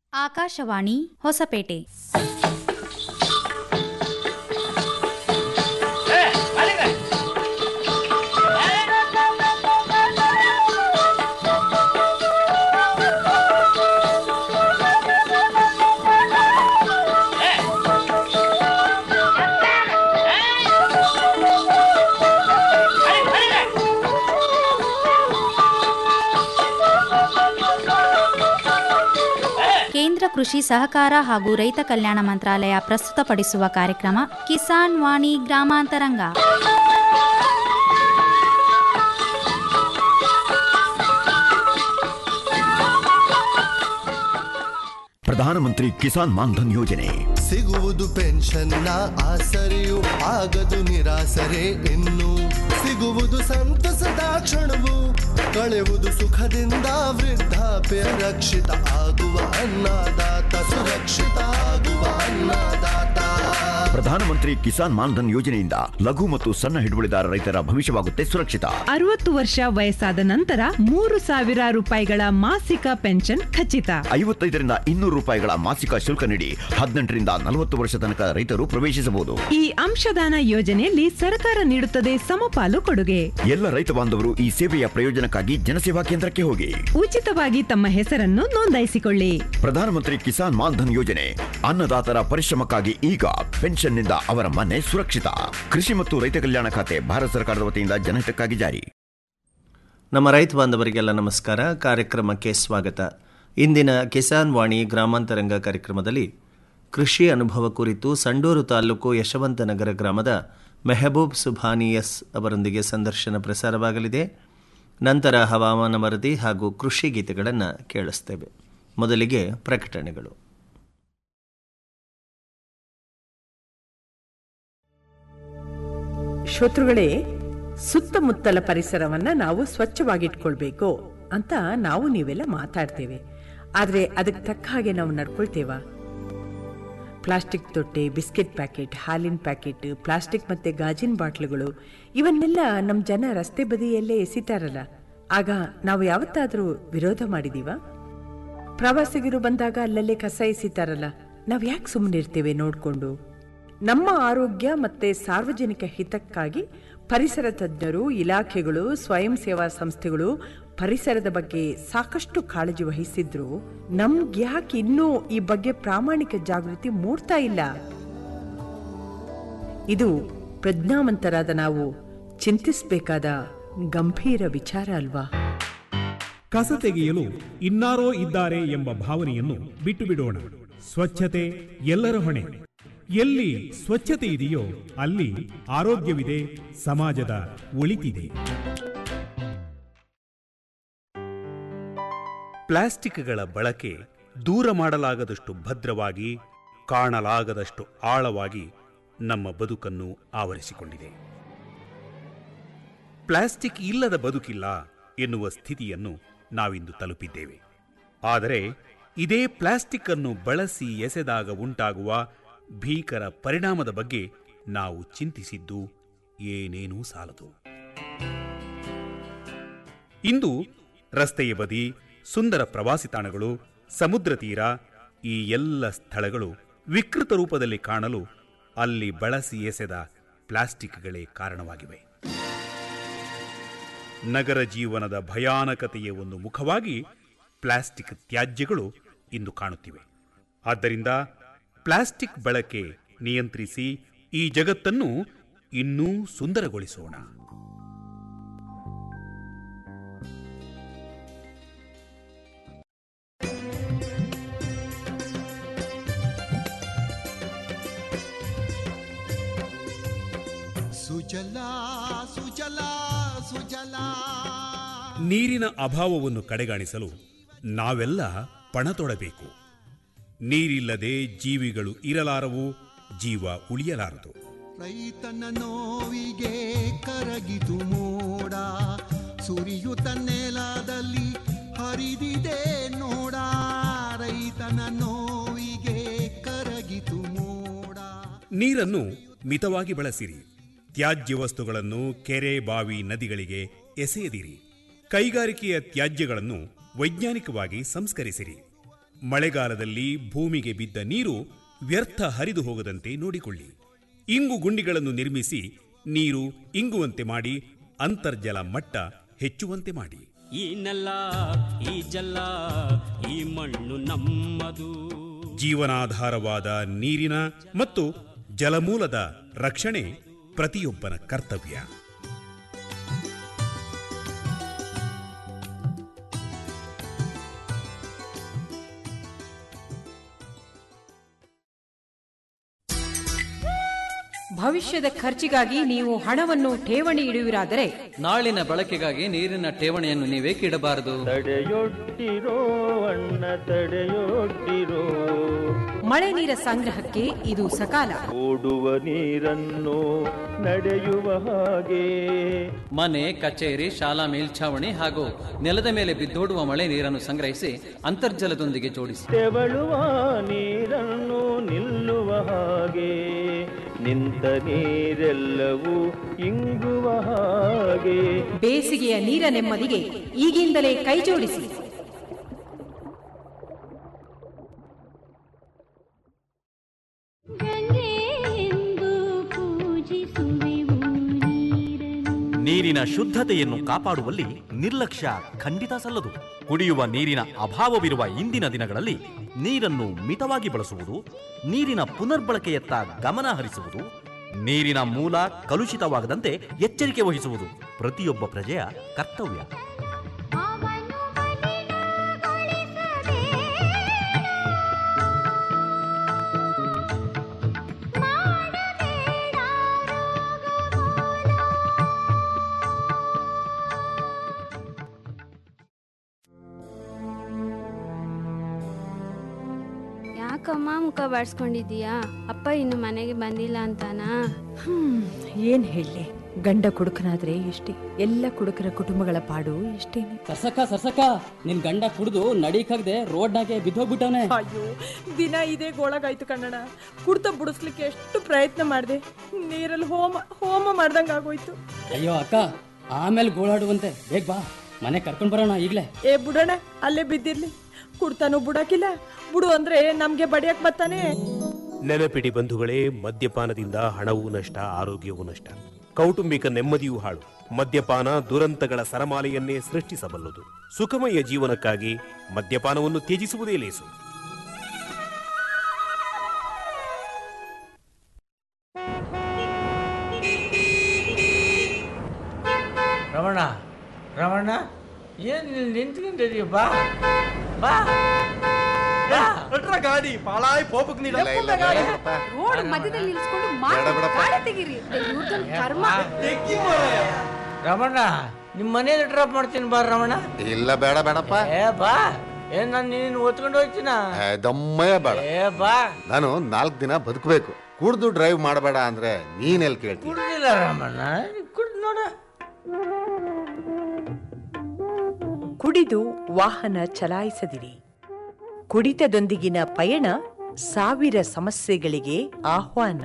ಆಕಾಶವಾಣಿ ಹೊಸಪೇಟೆ ಕೇಂದ್ರ ಕೃಷಿ ಸಹಕಾರ ಹಾಗೂ ರೈತ ಕಲ್ಯಾಣ ಮಂತ್ರಾಲಯ ಪ್ರಸ್ತುತಪಡಿಸುವ ಕಾರ್ಯಕ್ರಮ ಕಿಸಾನ್ ವಾಣಿ ಗ್ರಾಮಾಂತರಂಗ ಪ್ರಧಾನಮಂತ್ರಿ ಕಿಸಾನ್ ಮಾನ್ಧನ್ ಯೋಜನೆ ಸಿಗುವುದು ಪೆನ್ಷನ್ನ ಆಸರೆಯು ಆಗದು ನಿರಾಸರೆ ಇನ್ನು ಸಿಗುವುದು ಸಂತಸದ ಕ್ಷಣವು ಕಳೆಯುವುದು ಸುಖದಿಂದ ವೃದ್ಧಾಪ್ಯ ರಕ್ಷಿತ ಆಗುವ ಅನ್ನದಾತ ಸುರಕ್ಷಿತ ಆಗುವ ಅನ್ನದಾತ ಪ್ರಧಾನಮಂತ್ರಿ ಕಿಸಾನ್ ಮಾನ್ಧನ್ ಯೋಜನೆಯಿಂದ ಲಘು ಮತ್ತು ಸಣ್ಣ ಹಿಡುವಳಿದಾರ ರೈತರ ಭವಿಷ್ಯವಾಗುತ್ತೆ ಸುರಕ್ಷಿತ ಅರವತ್ತು ವರ್ಷ ವಯಸ್ಸಾದ ನಂತರ ಮೂರು ಸಾವಿರ ರೂಪಾಯಿಗಳ ಮಾಸಿಕ ಪೆನ್ಷನ್ ಖಚಿತ ಐವತ್ತೈದರಿಂದ ಇನ್ನೂರು ರೂಪಾಯಿಗಳ ಮಾಸಿಕ ಶುಲ್ಕ ನೀಡಿ ಹದಿನೆಂಟರಿಂದ ನಲವತ್ತು ವರ್ಷ ತನಕ ರೈತರು ಪ್ರವೇಶಿಸಬಹುದು ಈ ಅಂಶದಾನ ಯೋಜನೆಯಲ್ಲಿ ಸರ್ಕಾರ ನೀಡುತ್ತದೆ ಸಮಪಾಲು ಕೊಡುಗೆ ಎಲ್ಲ ರೈತ ಬಾಂಧವರು ಈ ಸೇವೆಯ ಪ್ರಯೋಜನಕ್ಕಾಗಿ ಜನಸೇವಾ ಕೇಂದ್ರಕ್ಕೆ ಹೋಗಿ ಉಚಿತವಾಗಿ ತಮ್ಮ ಹೆಸರನ್ನು ನೋಂದಾಯಿಸಿಕೊಳ್ಳಿ ಪ್ರಧಾನಮಂತ್ರಿ ಕಿಸಾನ್ ಮಾನ್ಧನ್ ಯೋಜನೆ ಅನ್ನದಾತರ ಪರಿಶ್ರಮಕ್ಕಾಗಿ ಈಗ ಪೆನ್ಷನ್ನಿಂದ ಅವರ ಮನೆ ಸುರಕ್ಷಿತ ಕೃಷಿ ಮತ್ತು ರೈತ ಕಲ್ಯಾಣ ಖಾತೆ ಭಾರತ ಸರ್ಕಾರದ ವತಿಯಿಂದ ಜನಹಿತಕ್ಕಾಗಿ ಜಾರಿ ನಮ್ಮ ರೈತ ಬಾಂಧವರಿಗೆಲ್ಲ ನಮಸ್ಕಾರ ಕಾರ್ಯಕ್ರಮಕ್ಕೆ ಸ್ವಾಗತ ಇಂದಿನ ಕಿಸಾನ್ ವಾಣಿ ಗ್ರಾಮಾಂತರಂಗ ಕಾರ್ಯಕ್ರಮದಲ್ಲಿ ಕೃಷಿ ಅನುಭವ ಕುರಿತು ಸಂಡೂರು ತಾಲೂಕು ಯಶವಂತನಗರ ಗ್ರಾಮದ ಮೆಹಬೂಬ್ ಸುಭಾನಿ ಎಸ್ ಅವರೊಂದಿಗೆ ಸಂದರ್ಶನ ಪ್ರಸಾರವಾಗಲಿದೆ ನಂತರ ಹವಾಮಾನ ವರದಿ ಹಾಗೂ ಕೃಷಿ ಗೀತೆಗಳನ್ನು ಕೇಳಿಸ್ತೇವೆ ಮೊದಲಿಗೆ ಪ್ರಕಟಣೆಗಳು ಶ್ರೋತೃಗಳೇ ಸುತ್ತಮುತ್ತಲ ಪರಿಸರವನ್ನ ನಾವು ಸ್ವಚ್ಛವಾಗಿಟ್ಕೊಳ್ಬೇಕು ಅಂತ ನಾವು ನೀವೆಲ್ಲ ಮಾತಾಡ್ತೇವೆ ಆದ್ರೆ ಅದಕ್ಕೆ ತಕ್ಕ ಹಾಗೆ ನಾವು ನಡ್ಕೊಳ್ತೇವಾ ಪ್ಲಾಸ್ಟಿಕ್ ತೊಟ್ಟೆ ಬಿಸ್ಕೆಟ್ ಪ್ಯಾಕೆಟ್ ಹಾಲಿನ ಪ್ಯಾಕೆಟ್ ಪ್ಲಾಸ್ಟಿಕ್ ಮತ್ತೆ ಗಾಜಿನ ಬಾಟ್ಲುಗಳು ಇವನ್ನೆಲ್ಲ ನಮ್ಮ ಜನ ರಸ್ತೆ ಬದಿಯಲ್ಲೇ ಎಸಿತಾರಲ್ಲ ಆಗ ನಾವು ಯಾವತ್ತಾದ್ರೂ ವಿರೋಧ ಮಾಡಿದೀವಾ ಪ್ರವಾಸಿಗರು ಬಂದಾಗ ಅಲ್ಲಲ್ಲೇ ಕಸ ಎಸಿತಾರಲ್ಲ ನಾವು ಯಾಕೆ ಸುಮ್ಮನಿರ್ತೇವೆ ನೋಡ್ಕೊಂಡು ನಮ್ಮ ಆರೋಗ್ಯ ಮತ್ತೆ ಸಾರ್ವಜನಿಕ ಹಿತಕ್ಕಾಗಿ ಪರಿಸರ ತಜ್ಞರು ಇಲಾಖೆಗಳು ಸ್ವಯಂ ಸೇವಾ ಸಂಸ್ಥೆಗಳು ಪರಿಸರದ ಬಗ್ಗೆ ಸಾಕಷ್ಟು ಕಾಳಜಿ ವಹಿಸಿದ್ರು ನಮ್ಗೆ ಯಾಕೆ ಇನ್ನೂ ಈ ಬಗ್ಗೆ ಪ್ರಾಮಾಣಿಕ ಜಾಗೃತಿ ಮೂಡ್ತಾ ಇಲ್ಲ ಇದು ಪ್ರಜ್ಞಾವಂತರಾದ ನಾವು ಚಿಂತಿಸಬೇಕಾದ ಗಂಭೀರ ವಿಚಾರ ಅಲ್ವಾ ಕಸ ತೆಗೆಯಲು ಇನ್ನಾರೋ ಇದ್ದಾರೆ ಎಂಬ ಭಾವನೆಯನ್ನು ಬಿಟ್ಟು ಬಿಡೋಣ ಸ್ವಚ್ಛತೆ ಎಲ್ಲರ ಹೊಣೆ ಎಲ್ಲಿ ಸ್ವಚ್ಛತೆ ಇದೆಯೋ ಅಲ್ಲಿ ಆರೋಗ್ಯವಿದೆ ಸಮಾಜದ ಒಳಿತಿದೆ ಪ್ಲಾಸ್ಟಿಕ್ಗಳ ಬಳಕೆ ದೂರ ಮಾಡಲಾಗದಷ್ಟು ಭದ್ರವಾಗಿ ಕಾಣಲಾಗದಷ್ಟು ಆಳವಾಗಿ ನಮ್ಮ ಬದುಕನ್ನು ಆವರಿಸಿಕೊಂಡಿದೆ ಪ್ಲಾಸ್ಟಿಕ್ ಇಲ್ಲದ ಬದುಕಿಲ್ಲ ಎನ್ನುವ ಸ್ಥಿತಿಯನ್ನು ನಾವಿಂದು ತಲುಪಿದ್ದೇವೆ ಆದರೆ ಇದೇ ಪ್ಲಾಸ್ಟಿಕ್ ಅನ್ನು ಬಳಸಿ ಎಸೆದಾಗ ಉಂಟಾಗುವ ಭೀಕರ ಪರಿಣಾಮದ ಬಗ್ಗೆ ನಾವು ಚಿಂತಿಸಿದ್ದು ಏನೇನೂ ಸಾಲದು ಇಂದು ರಸ್ತೆಯ ಬದಿ ಸುಂದರ ಪ್ರವಾಸಿ ತಾಣಗಳು ಸಮುದ್ರ ತೀರ ಈ ಎಲ್ಲ ಸ್ಥಳಗಳು ವಿಕೃತ ರೂಪದಲ್ಲಿ ಕಾಣಲು ಅಲ್ಲಿ ಬಳಸಿ ಎಸೆದ ಪ್ಲಾಸ್ಟಿಕ್ಗಳೇ ಕಾರಣವಾಗಿವೆ ನಗರ ಜೀವನದ ಭಯಾನಕತೆಯ ಒಂದು ಮುಖವಾಗಿ ಪ್ಲಾಸ್ಟಿಕ್ ತ್ಯಾಜ್ಯಗಳು ಇಂದು ಕಾಣುತ್ತಿವೆ ಆದ್ದರಿಂದ ಪ್ಲಾಸ್ಟಿಕ್ ಬಳಕೆ ನಿಯಂತ್ರಿಸಿ ಈ ಜಗತ್ತನ್ನು ಇನ್ನೂ ಸುಂದರಗೊಳಿಸೋಣ ಸುಜಲಾ ಸುಜಲಾ ಸುಜಲಾ ನೀರಿನ ಅಭಾವವನ್ನು ಕಡೆಗಾಣಿಸಲು ನಾವೆಲ್ಲ ಪಣ ತೊಡಬೇಕು ನೀರಿಲ್ಲದೆ ಜೀವಿಗಳು ಇರಲಾರವು ಜೀವ ಉಳಿಯಲಾರದು ರೈತನ ನೋವಿಗೆ ಕರಗಿತು ಮೋಡ ಸುರಿಯುತ್ತ ನೆಲದಲ್ಲಿ ಹರಿದಿದೆ ನೋಡ ರೈತನ ನೋವಿಗೆ ಕರಗಿತು ಮೋಡ ನೀರನ್ನು ಮಿತವಾಗಿ ಬಳಸಿರಿ ತ್ಯಾಜ್ಯ ವಸ್ತುಗಳನ್ನು ಕೆರೆ ಬಾವಿ ನದಿಗಳಿಗೆ ಎಸೆಯದಿರಿ ಕೈಗಾರಿಕೆಯ ತ್ಯಾಜ್ಯಗಳನ್ನು ವೈಜ್ಞಾನಿಕವಾಗಿ ಸಂಸ್ಕರಿಸಿರಿ ಮಳೆಗಾಲದಲ್ಲಿ ಭೂಮಿಗೆ ಬಿದ್ದ ನೀರು ವ್ಯರ್ಥ ಹರಿದು ಹೋಗದಂತೆ ನೋಡಿಕೊಳ್ಳಿ ಇಂಗು ಗುಂಡಿಗಳನ್ನು ನಿರ್ಮಿಸಿ ನೀರು ಇಂಗುವಂತೆ ಮಾಡಿ ಅಂತರ್ಜಲ ಮಟ್ಟ ಹೆಚ್ಚುವಂತೆ ಮಾಡಿ ಈ ನೆಲ ಈ ಜಲ ಈ ಮಣ್ಣು ನಮ್ಮದು ಜೀವನಾಧಾರವಾದ ನೀರಿನ ಮತ್ತು ಜಲಮೂಲದ ರಕ್ಷಣೆ ಪ್ರತಿಯೊಬ್ಬನ ಕರ್ತವ್ಯ ಭವಿಷ್ಯದ ಖರ್ಚಿಗಾಗಿ ನೀವು ಹಣವನ್ನು ಠೇವಣಿ ಇಡುವಿರಾದರೆ ನಾಳಿನ ಬಳಕೆಗಾಗಿ ನೀರಿನ ಠೇವಣಿಯನ್ನು ನೀವೇಕೆ ಇಡಬಾರದು ತಡೆಯೊಡ್ಡಿರೋ ಅಣ್ಣ ತಡೆಯೊಡ್ಡಿರೋ ಮಳೆ ನೀರ ಸಂಗ್ರಹಕ್ಕೆ ಇದು ಸಕಾಲ ಓಡುವ ನೀರನ್ನು ನಡೆಯುವ ಹಾಗೆ ಮನೆ ಕಚೇರಿ ಶಾಲಾ ಮೇಲ್ಛಾವಣಿ ಹಾಗೂ ನೆಲದ ಮೇಲೆ ಬಿದ್ದೋಡುವ ಮಳೆ ನೀರನ್ನು ಸಂಗ್ರಹಿಸಿ ಅಂತರ್ಜಲದೊಂದಿಗೆ ಜೋಡಿಸಿ ತೆವಳುವ ನೀರನ್ನು ನಿಲ್ಲುವ ಹಾಗೆ ನಿಂತ ನೀರೆಲ್ಲವೂ ಇಂಗುವ ಹಾಗೆ ಬೇಸಿಗೆಯ ನೀರ ನೆಮ್ಮದಿಗೆ ಈಗಿಂದಲೇ ಕೈಜೋಡಿಸಿ ನೀರಿನ ಶುದ್ಧತೆಯನ್ನು ಕಾಪಾಡುವಲ್ಲಿ ನಿರ್ಲಕ್ಷ್ಯ ಖಂಡಿತ ಸಲ್ಲದು ಕುಡಿಯುವ ನೀರಿನ ಅಭಾವವಿರುವ ಇಂದಿನ ದಿನಗಳಲ್ಲಿ ನೀರನ್ನು ಮಿತವಾಗಿ ಬಳಸುವುದು ನೀರಿನ ಪುನರ್ಬಳಕೆಯತ್ತ ಗಮನ ಹರಿಸುವುದು ನೀರಿನ ಮೂಲ ಕಲುಷಿತವಾಗದಂತೆ ಎಚ್ಚರಿಕೆ ವಹಿಸುವುದು ಪ್ರತಿಯೊಬ್ಬ ಪ್ರಜೆಯ ಕರ್ತವ್ಯ ಯಾಕಮ್ಮ ಮುಖ ಬಾಡ್ಸ್ಕೊಂಡಿದ್ದೀಯಾ ಅಪ್ಪ ಇನ್ನು ಮನೆಗೆ ಬಂದಿಲ್ಲ ಅಂತಾನಾ ಹ್ಮ್ ಏನ್ ಹೇಳಿ ಗಂಡ ಕುಡುಕನಾದ್ರೆ ಎಷ್ಟೇ ಎಲ್ಲ ಕುಡುಕರ ಕುಟುಂಬಗಳ ಪಾಡು ಎಷ್ಟೇನೆ ಸರ್ಸಕ್ಕ ಸರ್ಸಕ್ಕ ನಿನ್ ಗಂಡ ಕುಡ್ದು ನಡೀಕಾಗ್ದೆ ರೋಡ್ನಾಗೆ ಬಿದ್ದೋಗ್ಬಿಟ್ಟವನೆ ಅಯ್ಯೋ ದಿನ ಇದೇ ಗೋಳಗಾಯ್ತು ಕನ್ನಡ ಕುಡ್ತ ಬಿಡಿಸ್ಲಿಕ್ಕೆ ಎಷ್ಟು ಪ್ರಯತ್ನ ಮಾಡಿದೆ ನೀರಲ್ಲಿ ಹೋಮ ಹೋಮ ಮಾಡ್ದಂಗ ಆಗೋಯ್ತು ಅಯ್ಯೋ ಅಕ್ಕ ಆಮೇಲೆ ಗೋಳಾಡುವಂತೆ ಬೇಗ ಬಾ ಮನೆ ಕರ್ಕೊಂಡ್ ಬರೋಣ ಈಗ್ಲೇ ಏ ಬುಡಣ ಅಲ್ಲೇ ಬಿದ್ದಿರ್ಲಿ ಕುಡ್ತಾನು ಬುಡಕಿಲ್ಲ ಬುಡು ಅಂದ್ರೆ ನಮ್ಗೆ ಬಡಿಯಕ್ ಬರ್ತಾನೆ ನೆನಪಿಡಿ ಬಂಧುಗಳೇ ಮದ್ಯಪಾನದಿಂದ ಹಣವೂ ನಷ್ಟ ಆರೋಗ್ಯವೂ ನಷ್ಟ ಕೌಟುಂಬಿಕ ನೆಮ್ಮದಿಯೂ ಹಾಳು ಮದ್ಯಪಾನ ದುರಂತಗಳ ಸರಮಾಲೆಯನ್ನೇ ಸೃಷ್ಟಿಸಬಲ್ಲದು ಸುಖಮಯ ಜೀವನಕ್ಕಾಗಿ ಮದ್ಯಪಾನವನ್ನು ತ್ಯಜಿಸುವುದೇ ಲೇಸು ರಮಣ ರಮಣ ಏನ್ ಇಲ್ಲಿ ನಿಂತ್ಕೊಂಡಿದೀಯ ಬಾ ಬಾ ಗಾಡಿ ಪಾಳಾಯ್ ಪೋಪಕ್ ನೀಡ ರೋಡ್ ಮಧ್ಯದಲ್ಲಿ ನಿಲ್ಸ್ಕೊಂಡು ಬೇಡ ಬಿಡಪ್ಪ. ಗಾಳಿ ತೆಗೀರಿ ಇವ್ರ್ದೊಂದ್ ಕರ್ಮ ರಮಣ ನಿಮ್ ಮನೇಲಿ ಡ್ರಾಪ್ ಮಾಡ್ತೀನಿ ಬಾ ರಮಣ ಇಲ್ಲ ಬೇಡ ಬೇಡಪ್ಪ ಏ ಬಾ ಏನ್ ನಾನು ನೀನು ಒತ್ಕೊಂಡು ಹೋಗ್ತೀನ ಏ, ದಮ್ಮಯ್ಯ ಬೇಡ ಏ ಬಾ ನಾನು ನಾಲ್ಕು ದಿನ ಬದುಕಬೇಕು ಕುಡ್ದು ಡ್ರೈವ್ ಮಾಡಬೇಡ ಅಂದ್ರೆ ನೀನೆಲ್ಲಿ ಕೇಳ್ತೀನಿ ಕುಡ್ದಿಲ್ಲ ರಮಣ ಕುಡ್ ನೋಡ ಕುಡಿದು ವಾಹನ ಚಲಾಯಿಸದಿರಿ ಕುಡಿತದೊಂದಿಗಿನ ಪಯಣ ಸಾವಿರ ಸಮಸ್ಯೆಗಳಿಗೆ ಆಹ್ವಾನ